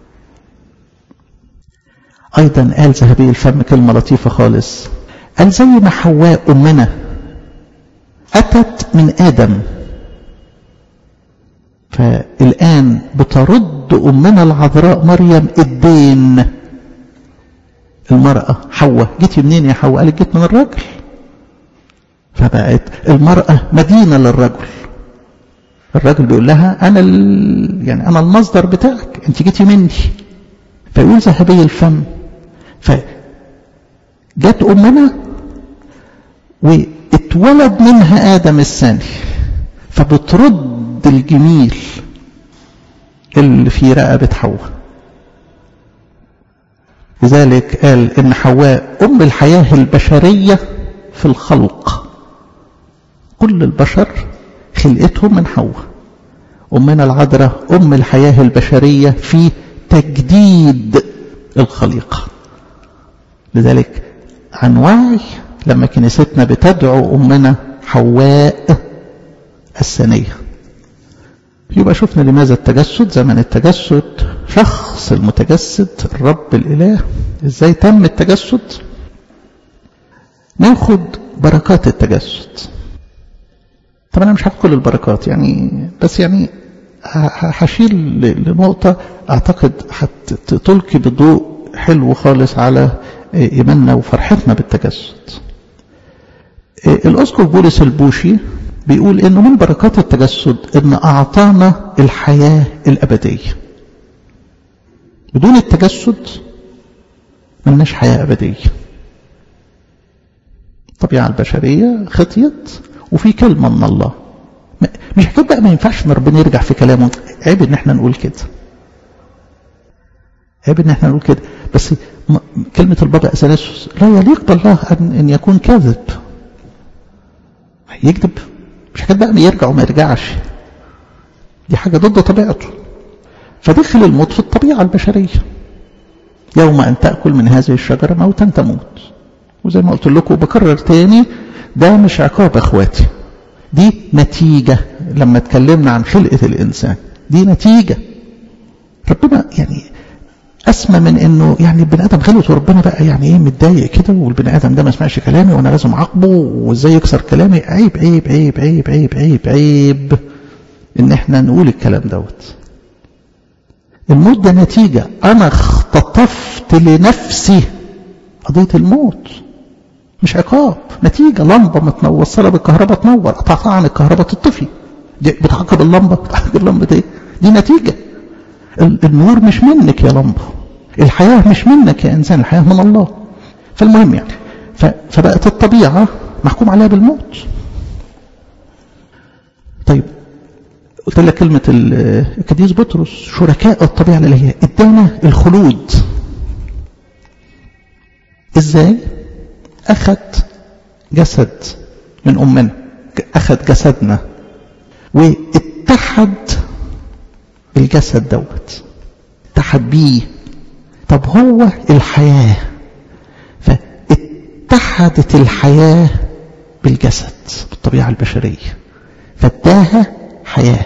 أيضا قال ذهبي الفم كلمة لطيفة خالص قال زي ما حواء أمنا أتت من آدم فالآن بترد أمنا العذراء مريم الدين المرأة حواء جيتي منين يا حواء قالت جيت من الراجل فبقت المرأة مدينة للرجل الراجل بيقول لها أنا ال... يعني أنا المصدر بتاعك أنت جيتي مني فيقول ذهبي الفم فجت أمنا واتولد منها آدم الثاني فبترد الجميل اللي في رقبة حواء لذلك قال إن حواء أم الحياة البشرية في الخلق كل البشر خلقتهم من حواء أمنا العذراء أم الحياة البشرية في تجديد الخليقة لذلك عن وعي لما كنيستنا بتدعو أمنا حواء الثانية يبقى شفنا لماذا التجسد زمن التجسد شخص المتجسد الرب الإله ازاي تم التجسد ناخد بركات التجسد طبعا انا مش هاخد كل البركات يعني بس يعني هشيل لنقطة اعتقد هتلقي بضوء حلو خالص على ايماننا وفرحتنا بالتجسد الاسقف بولس البوشي بيقول انه من بركات التجسد ان اعطانا الحياة الابدية بدون التجسد ملناش حياة ابدية الطبيعة البشرية خطيت وفي كلمة من الله مش حكاية بقى ما ينفعش ان ربنا يرجع في كلامه عيب ان احنا نقول كده عيب ان احنا نقول كده بس كلمة البابا اثناسوس لا يليق بالله ان, إن يكون كاذب يكذب مش حكاية بقى يرجع وما يرجعش دي حاجة ضد طبيعته فدخل الموت في الطبيعة البشرية يوم أن تأكل من هذه الشجرة موتا تموت وزي ما قلت لكم بكرر تاني ده مش عقاب اخواتي دي نتيجة لما اتكلمنا عن خلقة الإنسان دي نتيجة ربنا يعني أسمى من إنه يعني البني آدم غلط وربنا بقى يعني إيه متضايق كده والبني آدم ده ما سمعش كلامي وأنا لازم أعاقبه وإزاي يكسر كلامي عيب عيب عيب عيب عيب عيب عيب إن إحنا نقول الكلام دوت الموت ده نتيجة أنا اختطفت لنفسي قضية الموت مش عقاب نتيجة لمبة متوصلة بالكهرباء تنور قطعتها عن الكهرباء تطفي دي بتعاقب اللمبة بتعاقب اللمبة دي دي نتيجة النور مش منك يا لمبة الحياة مش منك يا إنسان الحياة من الله فالمهم يعني فبقت الطبيعة محكوم عليها بالموت طيب قلت لك كلمة القديس بطرس شركاء الطبيعة الإلهية ادانا الخلود ازاي أخذ جسد من أمنا أخذ جسدنا واتحد بالجسد دوت اتحد بيه طب هو الحياة فاتحدت الحياة بالجسد بالطبيعة البشرية فاداها حياة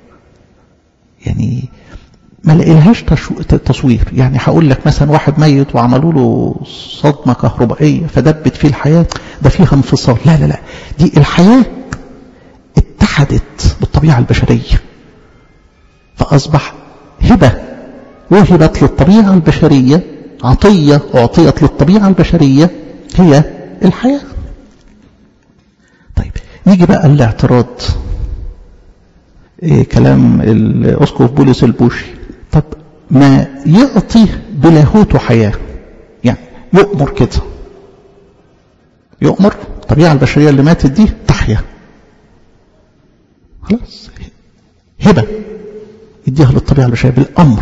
يعني ما لقيلهاش تصوير يعني هقول لك مثلا واحد ميت وعملوا له صدمة كهربائية فدبت فيه الحياة ده فيها انفصال لا لا لا دي الحياة اتحدت بالطبيعة البشرية فأصبح هبة وهبت للطبيعة البشرية عطية أعطيت للطبيعة البشرية هي الحياة طيب نيجي بقى الاعتراض إيه كلام الأسقف بولس البوشي طب ما يعطي بلاهوته حياة يعني يؤمر كده يؤمر الطبيعة البشرية اللي ماتت دي تحيا خلاص هبة يديها للطبيعة البشرية بالأمر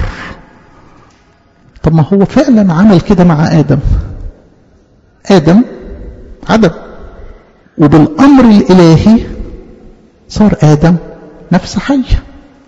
طب ما هو فعلا عمل كده مع آدم آدم عدم وبالأمر الإلهي صار آدم نفس حية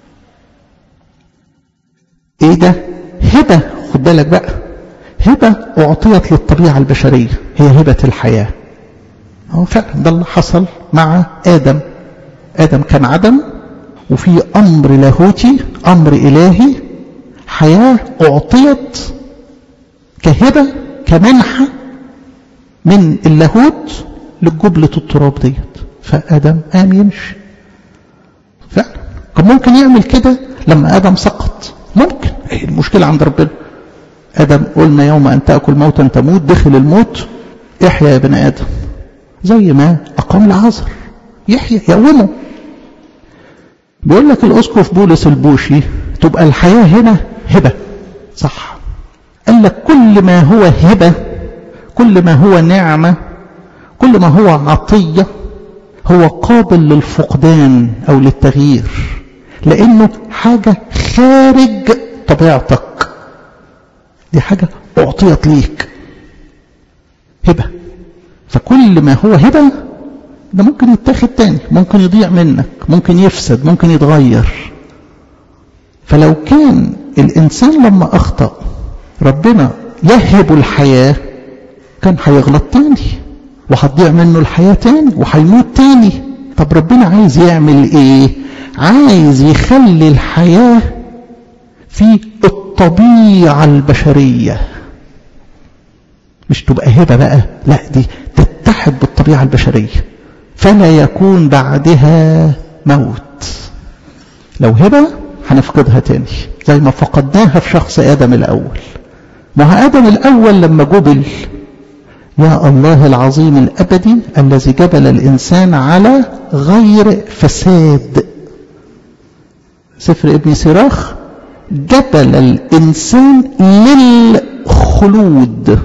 ايه ده هبة خد بالك بقى هبة أعطيت للطبيعة البشرية هي هبة الحياة هو فعلا ده اللي حصل مع آدم آدم كان عدم وفي أمر لاهوتي أمر إلهي حياة أعطيت كهبة كمنحة من اللاهوت لجبلة التراب ديت فآدم قام يمشي فعلا كان ممكن يعمل كده لما ادم سقط ممكن ايه المشكله عند ربنا ادم قلنا يوم ان تاكل موتا تموت دخل الموت احيا يا بني ادم زي ما اقام العذر يحيى يقومه بيقول لك الاسقف بولس البوشي تبقى الحياه هنا هبه صح قال لك كل ما هو هبه كل ما هو نعمه كل ما هو عطيه هو قابل للفقدان او للتغيير لانه حاجه خارج طبيعتك دي حاجه اعطيت ليك هبه فكل ما هو هبه ده ممكن يتاخد تاني ممكن يضيع منك ممكن يفسد ممكن يتغير فلو كان الانسان لما اخطا ربنا يهب الحياه كان هيغلط تاني وهتضيع منه الحياه تاني وهيموت تاني طب ربنا عايز يعمل ايه عايز يخلي الحياه في الطبيعه البشريه مش تبقى هبه بقى لا دي تتحد بالطبيعه البشريه فلا يكون بعدها موت لو هبه هنفقدها تاني زي ما فقدناها في شخص ادم الاول ما هو ادم الاول لما جبل يا الله العظيم الابدي الذي جبل الانسان على غير فساد سفر ابن سراخ جبل الانسان للخلود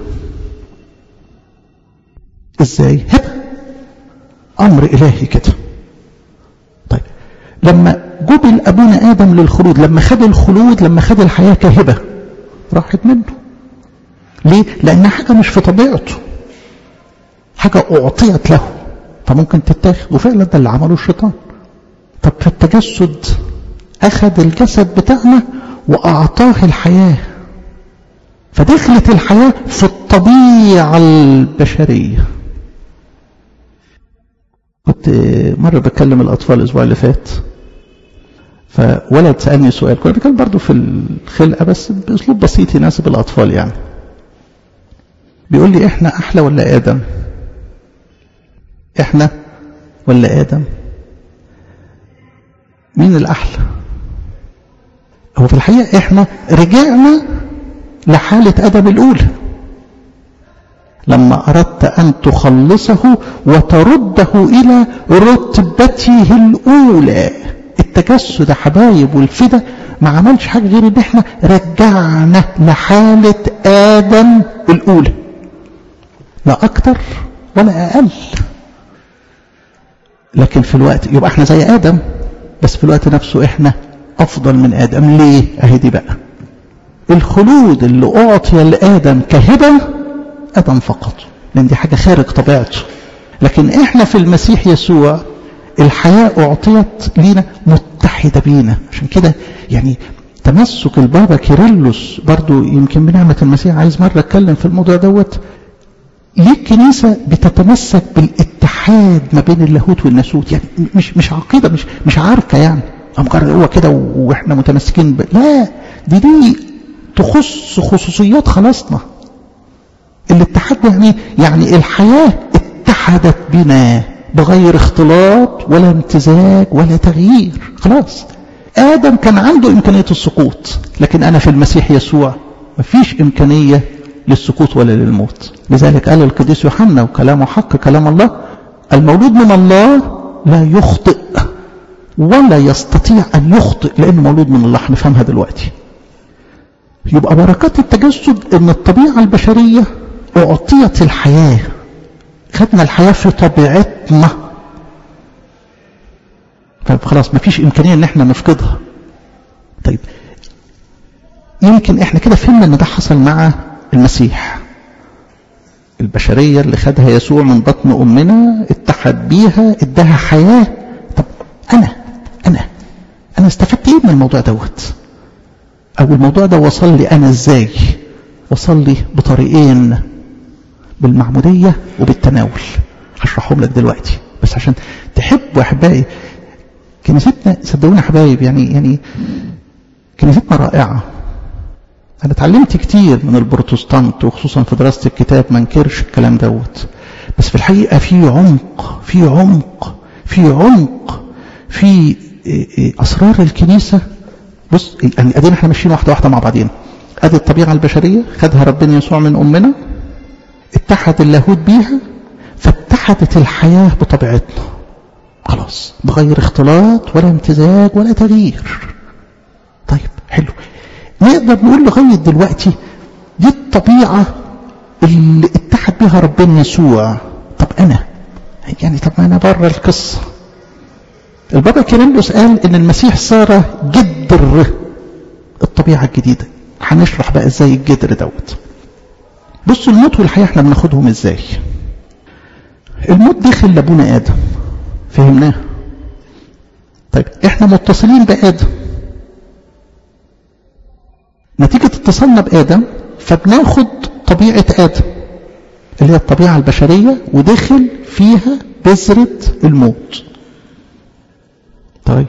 ازاي هبه امر الهي كده طيب لما جبل ابونا ادم للخلود لما خد الخلود لما خد الحياه كهبه راحت منه ليه لانها حاجه مش في طبيعته حاجه اعطيت له فممكن تتاخد وفعلا ده اللي عمله الشيطان طب في التجسد اخذ الجسد بتاعنا واعطاه الحياه فدخلت الحياه في الطبيعه البشريه كنت مرة بكلم الأطفال الأسبوع اللي فات فولد سألني سؤال كنا بنتكلم برضه في الخلقة بس بأسلوب بسيط يناسب الأطفال يعني بيقول لي إحنا أحلى ولا آدم إحنا ولا آدم مين الأحلى هو في الحقيقة إحنا رجعنا لحالة آدم الأولى لما أردت أن تخلصه وترده إلى رتبته الأولى التجسد يا حبايب والفدا ما عملش حاجة غير إن إحنا رجعنا لحالة آدم الأولى لا أكتر ولا أقل لكن في الوقت يبقى إحنا زي آدم بس في الوقت نفسه إحنا أفضل من آدم ليه؟ أهي دي بقى الخلود اللي أعطي لآدم كهبة آدم فقط لأن دي حاجة خارج طبيعته لكن إحنا في المسيح يسوع الحياة أعطيت لينا متحدة بينا عشان كده يعني تمسك البابا كيرلس برضو يمكن بنعمة المسيح عايز مرة أتكلم في الموضوع دوت ليه الكنيسة بتتمسك بالاتحاد ما بين اللاهوت والناسوت يعني مش مش عقيدة مش مش عاركة يعني مجرد هو كده واحنا متمسكين ب... لا دي دي تخص خصوصيات خلاصنا الاتحاد يعني يعني الحياة اتحدت بنا بغير اختلاط ولا امتزاج ولا تغيير خلاص آدم كان عنده إمكانية السقوط لكن أنا في المسيح يسوع مفيش إمكانية للسقوط ولا للموت لذلك قال القديس يوحنا وكلامه حق كلام الله المولود من الله لا يخطئ ولا يستطيع أن يخطئ لأنه مولود من الله هنفهمها دلوقتي يبقى بركات التجسد ان الطبيعة البشرية اعطيت الحياة خدنا الحياة في طبيعتنا طيب خلاص مفيش امكانية ان احنا نفقدها طيب يمكن احنا كده فهمنا ان ده حصل مع المسيح البشرية اللي خدها يسوع من بطن امنا اتحد بيها اداها حياة طب انا انا انا استفدت ايه من الموضوع دوت او الموضوع ده وصل لي انا ازاي وصل لي بطريقين بالمعمودية وبالتناول هشرحهم لك دلوقتي بس عشان تحبوا احبائي كنيستنا صدقوني حبايب يعني يعني كنيستنا رائعة انا اتعلمت كتير من البروتستانت وخصوصا في دراسة الكتاب ما انكرش الكلام دوت بس في الحقيقة في عمق في عمق في عمق في أسرار الكنيسة بص يعني ادينا احنا ماشيين واحدة واحدة مع بعضين ادي الطبيعة البشرية خدها ربنا يسوع من أمنا اتحد اللاهوت بيها فاتحدت الحياة بطبيعتنا خلاص بغير اختلاط ولا امتزاج ولا تغيير طيب حلو نقدر نقول لغاية دلوقتي دي الطبيعة اللي اتحد بها ربنا يسوع طب أنا يعني طب ما أنا بره القصة البابا كيرلس قال إن المسيح صار جدر الطبيعة الجديدة هنشرح بقى ازاي الجدر دوت بصوا الموت والحياة احنا بناخدهم ازاي الموت دخل لابونا آدم فهمناه طيب احنا متصلين بآدم نتيجة اتصالنا بآدم فبناخد طبيعة آدم اللي هي الطبيعة البشرية ودخل فيها بذرة الموت طيب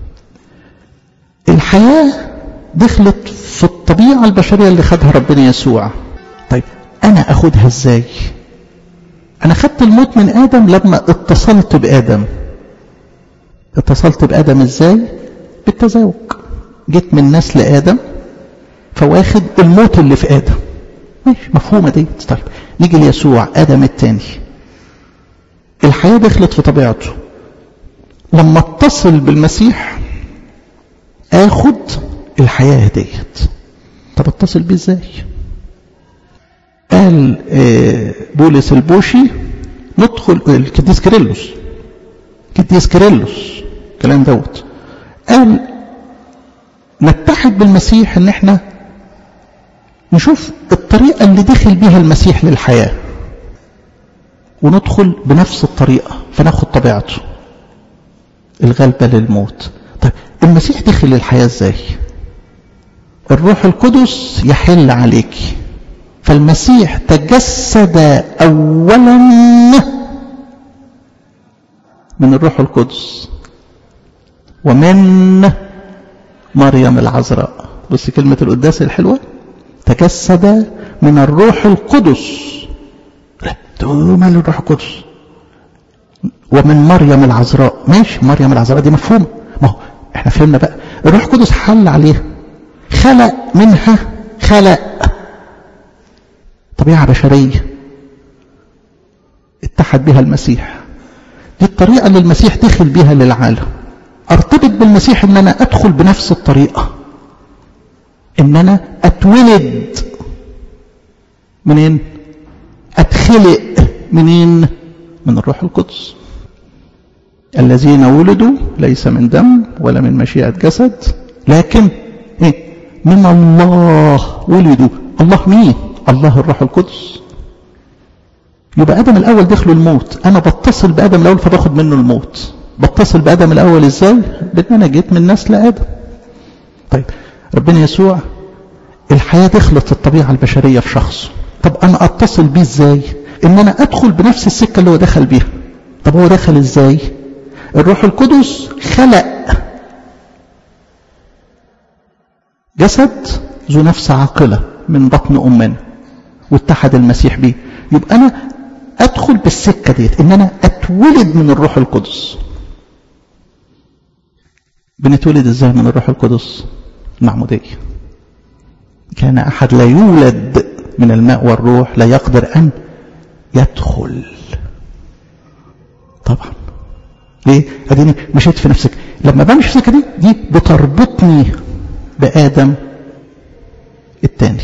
الحياة دخلت في الطبيعة البشرية اللي خدها ربنا يسوع طيب أنا أخدها إزاي أنا خدت الموت من آدم لما اتصلت بآدم اتصلت بآدم إزاي بالتزاوج جيت من نسل آدم فواخد الموت اللي في آدم ماشي مفهومة دي طيب نيجي ليسوع آدم التاني الحياة دخلت في طبيعته لما اتصل بالمسيح اخد الحياة ديت طب اتصل بيه ازاي قال بولس البوشي ندخل القديس كيرلس القديس كيرلس الكلام دوت قال نتحد بالمسيح ان احنا نشوف الطريقة اللي دخل بيها المسيح للحياة وندخل بنفس الطريقة فناخد طبيعته الغلبة للموت طيب المسيح دخل الحياة ازاي الروح القدس يحل عليك فالمسيح تجسد اولا من الروح القدس ومن مريم العذراء بص كلمة القداس الحلوة تجسد من الروح القدس تقول مال الروح القدس ومن مريم العذراء ماشي مريم العذراء دي مفهومة ما هو احنا فهمنا بقى الروح القدس حل عليها خلق منها خلق طبيعة بشرية اتحد بها المسيح دي الطريقة اللي المسيح دخل بها للعالم ارتبط بالمسيح ان انا ادخل بنفس الطريقة ان انا اتولد منين اتخلق منين من الروح القدس الذين ولدوا ليس من دم ولا من مشيئة جسد لكن إيه؟ من الله ولدوا الله مين الله الروح القدس يبقى آدم الأول دخلوا الموت أنا بتصل بآدم الأول فباخد منه الموت بتصل بآدم الأول إزاي بأن أنا جيت من نسل آدم طيب ربنا يسوع الحياة دخلت الطبيعة البشرية في شخصه طب أنا أتصل بيه إزاي إن أنا أدخل بنفس السكة اللي هو دخل بيها طب هو دخل إزاي الروح القدس خلق جسد ذو نفس عاقلة من بطن أمنا واتحد المسيح بيه يبقى أنا أدخل بالسكة ديت إن أنا أتولد من الروح القدس بنتولد إزاي من الروح القدس معمودية كان أحد لا يولد من الماء والروح لا يقدر أن يدخل طبعا ليه اديني مشيت في نفسك لما بمشي في السكه دي دي بتربطني بادم الثاني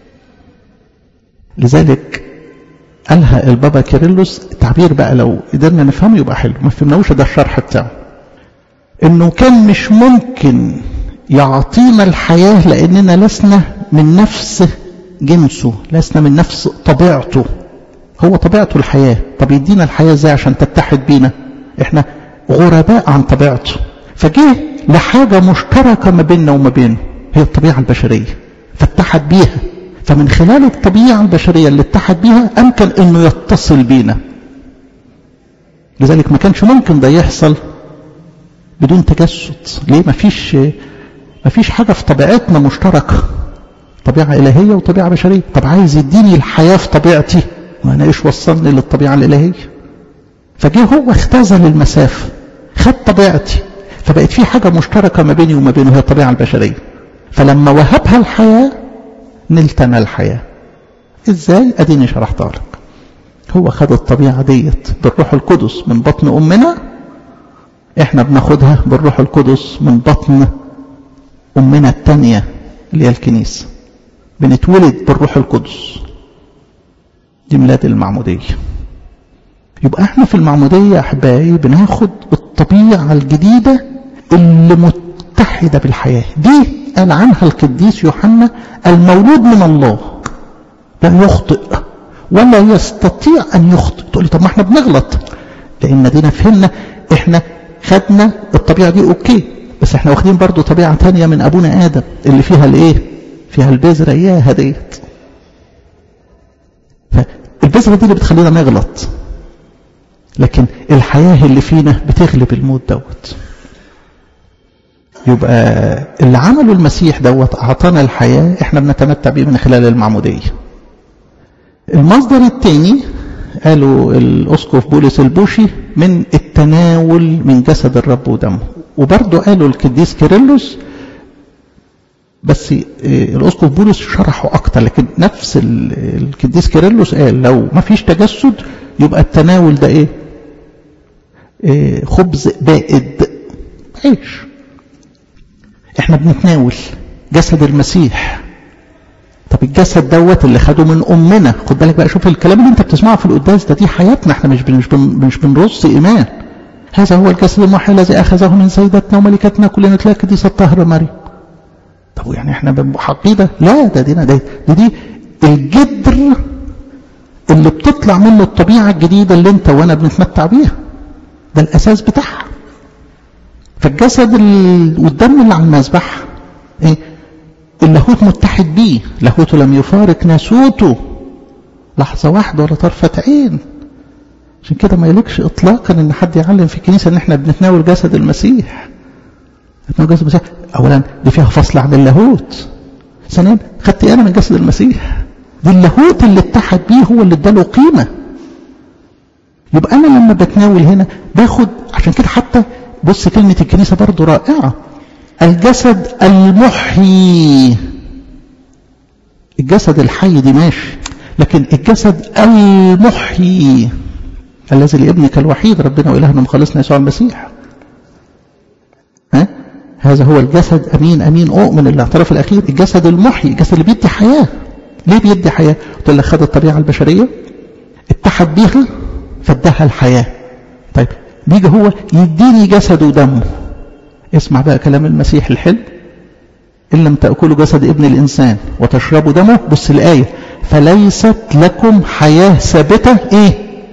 لذلك قالها البابا كيرلس التعبير بقى لو قدرنا نفهمه يبقى حلو ما فهمناهوش ده الشرح بتاعه انه كان مش ممكن يعطينا الحياه لاننا لسنا من نفس جنسه لسنا من نفس طبيعته هو طبيعته الحياه طب يدينا الحياه ازاي عشان تتحد بينا احنا غرباء عن طبيعته فجه لحاجة مشتركة ما بيننا وما بينه هي الطبيعة البشرية فاتحد بيها فمن خلال الطبيعة البشرية اللي اتحد بيها أمكن أنه يتصل بينا لذلك ما كانش ممكن ده يحصل بدون تجسد ليه ما فيش ما فيش حاجة في طبيعتنا مشتركة طبيعة إلهية وطبيعة بشرية طب عايز يديني الحياة في طبيعتي ما أنا إيش وصلني للطبيعة الإلهية فجه هو اختزل المسافة خد طبيعتي فبقت في حاجة مشتركة ما بيني وما بينه هي الطبيعة البشرية فلما وهبها الحياة نلتنا الحياة ازاي اديني شرحتها لك هو خد الطبيعة ديت بالروح القدس من بطن امنا احنا بناخدها بالروح القدس من بطن امنا التانية اللي هي الكنيسة بنتولد بالروح القدس دي ميلاد المعمودية يبقى احنا في المعمودية يا احبائي بناخد الطبيعة الجديدة اللي متحدة بالحياة دي قال عنها القديس يوحنا المولود من الله لا يخطئ ولا يستطيع ان يخطئ تقول لي طب ما احنا بنغلط لان دينا فهمنا احنا خدنا الطبيعة دي اوكي بس احنا واخدين برضو طبيعة تانية من ابونا ادم اللي فيها الايه فيها البذرة اياها ديت فالبذرة دي اللي بتخلينا نغلط لكن الحياة اللي فينا بتغلب الموت دوت يبقى اللي عمله المسيح دوت أعطانا الحياة احنا بنتمتع بيه من خلال المعمودية المصدر الثاني قالوا الأسقف بولس البوشي من التناول من جسد الرب ودمه وبرضه قالوا القديس كيرلس بس الأسقف بولس شرحه أكتر لكن نفس القديس كيرلس قال لو ما فيش تجسد يبقى التناول ده إيه إيه خبز بائد عيش احنا بنتناول جسد المسيح طب الجسد دوت اللي خده من امنا خد بالك بقى شوف الكلام اللي انت بتسمعه في القداس ده دي حياتنا احنا مش مش مش بنرص ايمان هذا هو الجسد الموحي الذي اخذه من سيدتنا وملكتنا كلنا تلاقي قديسه الطاهره مريم طب يعني احنا عقيده لا ده دينا ده دي, دي الجدر اللي بتطلع منه الطبيعه الجديده اللي انت وانا بنتمتع بيها ده الأساس بتاعها فالجسد والدم اللي على المذبح ايه اللاهوت متحد بيه لاهوته لم يفارق ناسوته لحظة واحدة ولا طرفة عين عشان كده ما يليقش اطلاقا ان حد يعلم في الكنيسة ان احنا بنتناول جسد المسيح نتناول جسد المسيح اولا دي فيها فصل عن اللاهوت ثانيا خدت انا من جسد المسيح دي اللاهوت اللي اتحد بيه هو اللي اداله قيمه يبقى أنا لما بتناول هنا باخد عشان كده حتى بص كلمة الكنيسة برضو رائعة الجسد المحيي الجسد الحي دي ماشي لكن الجسد المحيي الذي لابنك الوحيد ربنا وإلهنا مخلصنا يسوع المسيح ها؟ هذا هو الجسد أمين أمين أؤمن الاعتراف الأخير الجسد المحيي الجسد اللي بيدي حياة ليه بيدي حياة قلت لك خد الطبيعة البشرية اتحد بيها فادها الحياة طيب بيجي هو يديني جسد ودمه اسمع بقى كلام المسيح الحلو إن لم تأكلوا جسد ابن الإنسان وتشربوا دمه بص الآية فليست لكم حياة ثابتة إيه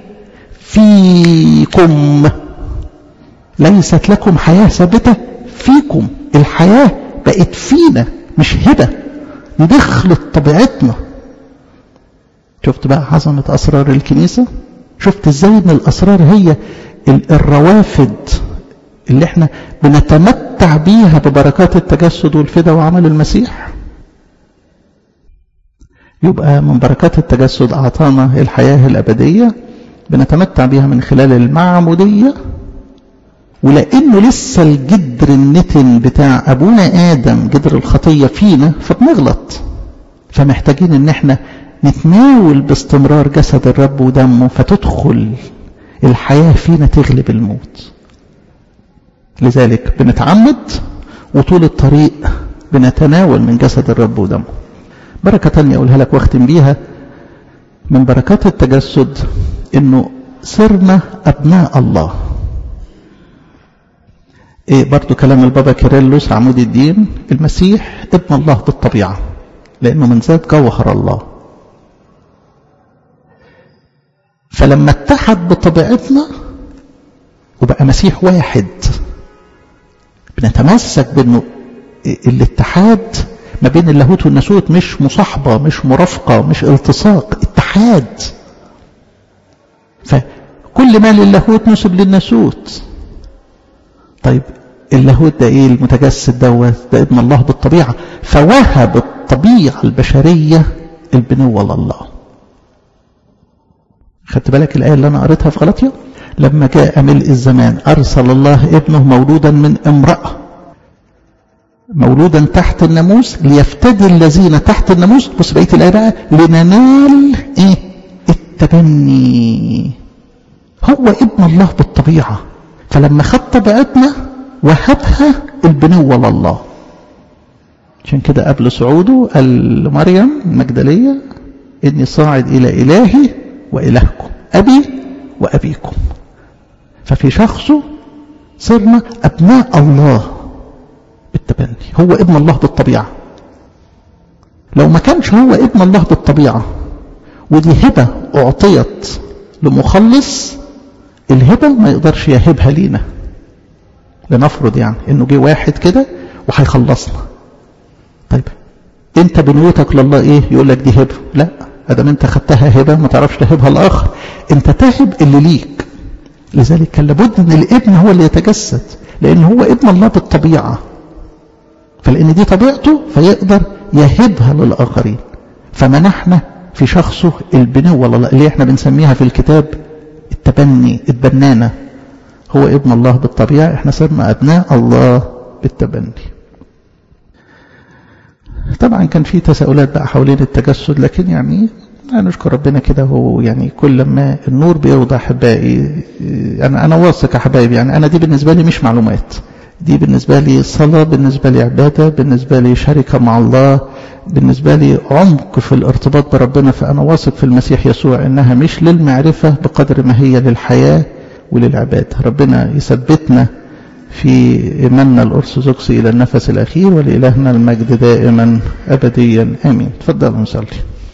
فيكم ليست لكم حياة ثابتة فيكم الحياة بقت فينا مش هبة دخلت طبيعتنا شفت بقى عظمة أسرار الكنيسة شفت ازاي ان الاسرار هي الروافد اللي احنا بنتمتع بيها ببركات التجسد والفدا وعمل المسيح يبقى من بركات التجسد اعطانا الحياه الابديه بنتمتع بيها من خلال المعموديه ولانه لسه الجدر النتن بتاع ابونا ادم جدر الخطيه فينا فبنغلط فمحتاجين ان احنا نتناول باستمرار جسد الرب ودمه فتدخل الحياة فينا تغلب الموت لذلك بنتعمد وطول الطريق بنتناول من جسد الرب ودمه بركة تانية أقولها لك واختم بيها من بركات التجسد انه صرنا ابناء الله إيه برضو كلام البابا كيرلس عمود الدين المسيح ابن الله بالطبيعة لأنه من ذات جوهر الله فلما اتحد بطبيعتنا وبقى مسيح واحد بنتمسك بانه الاتحاد ما بين اللاهوت والناسوت مش مصاحبه مش مرافقه مش التصاق اتحاد فكل ما للاهوت نسب للناسوت طيب اللاهوت ده ايه المتجسد دوت ده ابن الله بالطبيعه فوهب الطبيعه البشريه البنوه لله خدت بالك الآية اللي أنا قريتها في غلطية لما جاء ملء الزمان أرسل الله ابنه مولودا من امرأة مولودا تحت الناموس ليفتدي الذين تحت الناموس بص بقيه الايه بقى لننال ايه التبني هو ابن الله بالطبيعه فلما خد طبيعتنا وهبها البنوه لله عشان كده قبل صعوده قال لمريم المجدليه اني صاعد الى الهي والهكم ابي وابيكم ففي شخصه صرنا ابناء الله بالتبني هو ابن الله بالطبيعة لو ما كانش هو ابن الله بالطبيعة ودي هبة أعطيت لمخلص الهبة ما يقدرش يهبها لينا لنفرض يعني انه جه واحد كده وهيخلصنا طيب انت بنيتك لله ايه يقول لك دي هبة لا ادام انت خدتها هبة ما تعرفش تهبها الاخر انت تهب اللي ليك لذلك كان لابد ان الابن هو اللي يتجسد لان هو ابن الله بالطبيعه فلأن دي طبيعته فيقدر يهبها للآخرين فمنحنا في شخصه البنوة اللي احنا بنسميها في الكتاب التبني البنانة هو ابن الله بالطبيعة احنا صرنا أبناء الله بالتبني طبعا كان في تساؤلات بقى حوالين التجسد لكن يعني نشكر ربنا كده هو يعني كل ما النور بيوضح احبائي انا انا واثق يا حبايبي يعني انا دي بالنسبه لي مش معلومات دي بالنسبة لي صلاة بالنسبة لي عبادة بالنسبة لي شركة مع الله بالنسبة لي عمق في الارتباط بربنا فأنا واثق في المسيح يسوع إنها مش للمعرفة بقدر ما هي للحياة وللعبادة ربنا يثبتنا في إيماننا الأرثوذكسي إلى النفس الأخير ولإلهنا المجد دائما أبديا آمين تفضلوا نصلي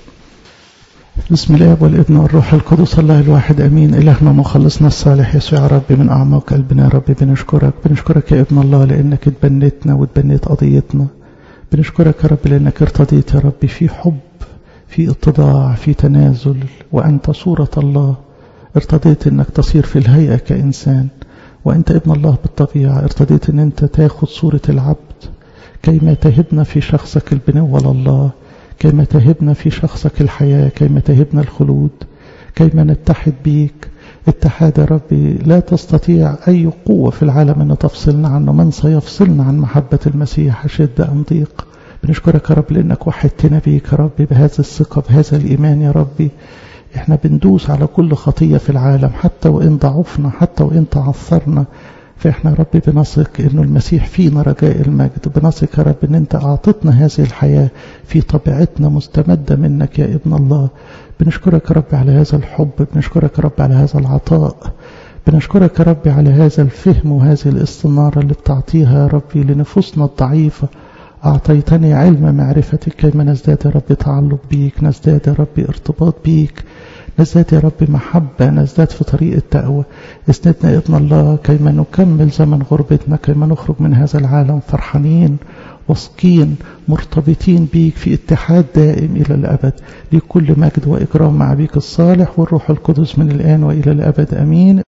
بسم الله والابن والروح القدس الله الواحد امين الهنا مخلصنا الصالح يسوع يا رب من اعماق قلبنا يا رب بنشكرك بنشكرك يا ابن الله لانك اتبنيتنا واتبنيت قضيتنا بنشكرك يا رب لانك ارتضيت يا رب في حب في اتضاع في تنازل وانت صوره الله ارتضيت انك تصير في الهيئه كانسان وانت ابن الله بالطبيعه ارتضيت ان انت تاخذ صوره العبد كيما تهبنا في شخصك البنوه لله كيما تهبنا في شخصك الحياة كيما تهبنا الخلود كيما نتحد بيك اتحاد يا ربي لا تستطيع أي قوة في العالم أن تفصلنا عنه من سيفصلنا عن محبة المسيح شد أم ضيق بنشكرك يا رب لأنك وحدتنا بيك يا ربي بهذا الثقة بهذا الإيمان يا ربي احنا بندوس على كل خطية في العالم حتى وإن ضعفنا حتى وإن تعثرنا فإحنا يا رب بنثق إنه المسيح فينا رجاء المجد بنثق يا رب إن أنت أعطتنا هذه الحياة في طبيعتنا مستمدة منك يا ابن الله بنشكرك يا رب على هذا الحب بنشكرك يا رب على هذا العطاء بنشكرك يا رب على هذا الفهم وهذه الاستنارة اللي بتعطيها يا ربي لنفوسنا الضعيفة أعطيتني علم معرفتك كيما نزداد يا رب تعلق بيك نزداد يا رب ارتباط بيك نزداد يا رب محبة نزداد في طريق التقوى اسندنا ابن الله كيما نكمل زمن غربتنا كيما نخرج من هذا العالم فرحانين واثقين مرتبطين بيك في اتحاد دائم إلى الأبد لكل مجد وإكرام مع بيك الصالح والروح القدس من الآن وإلى الأبد أمين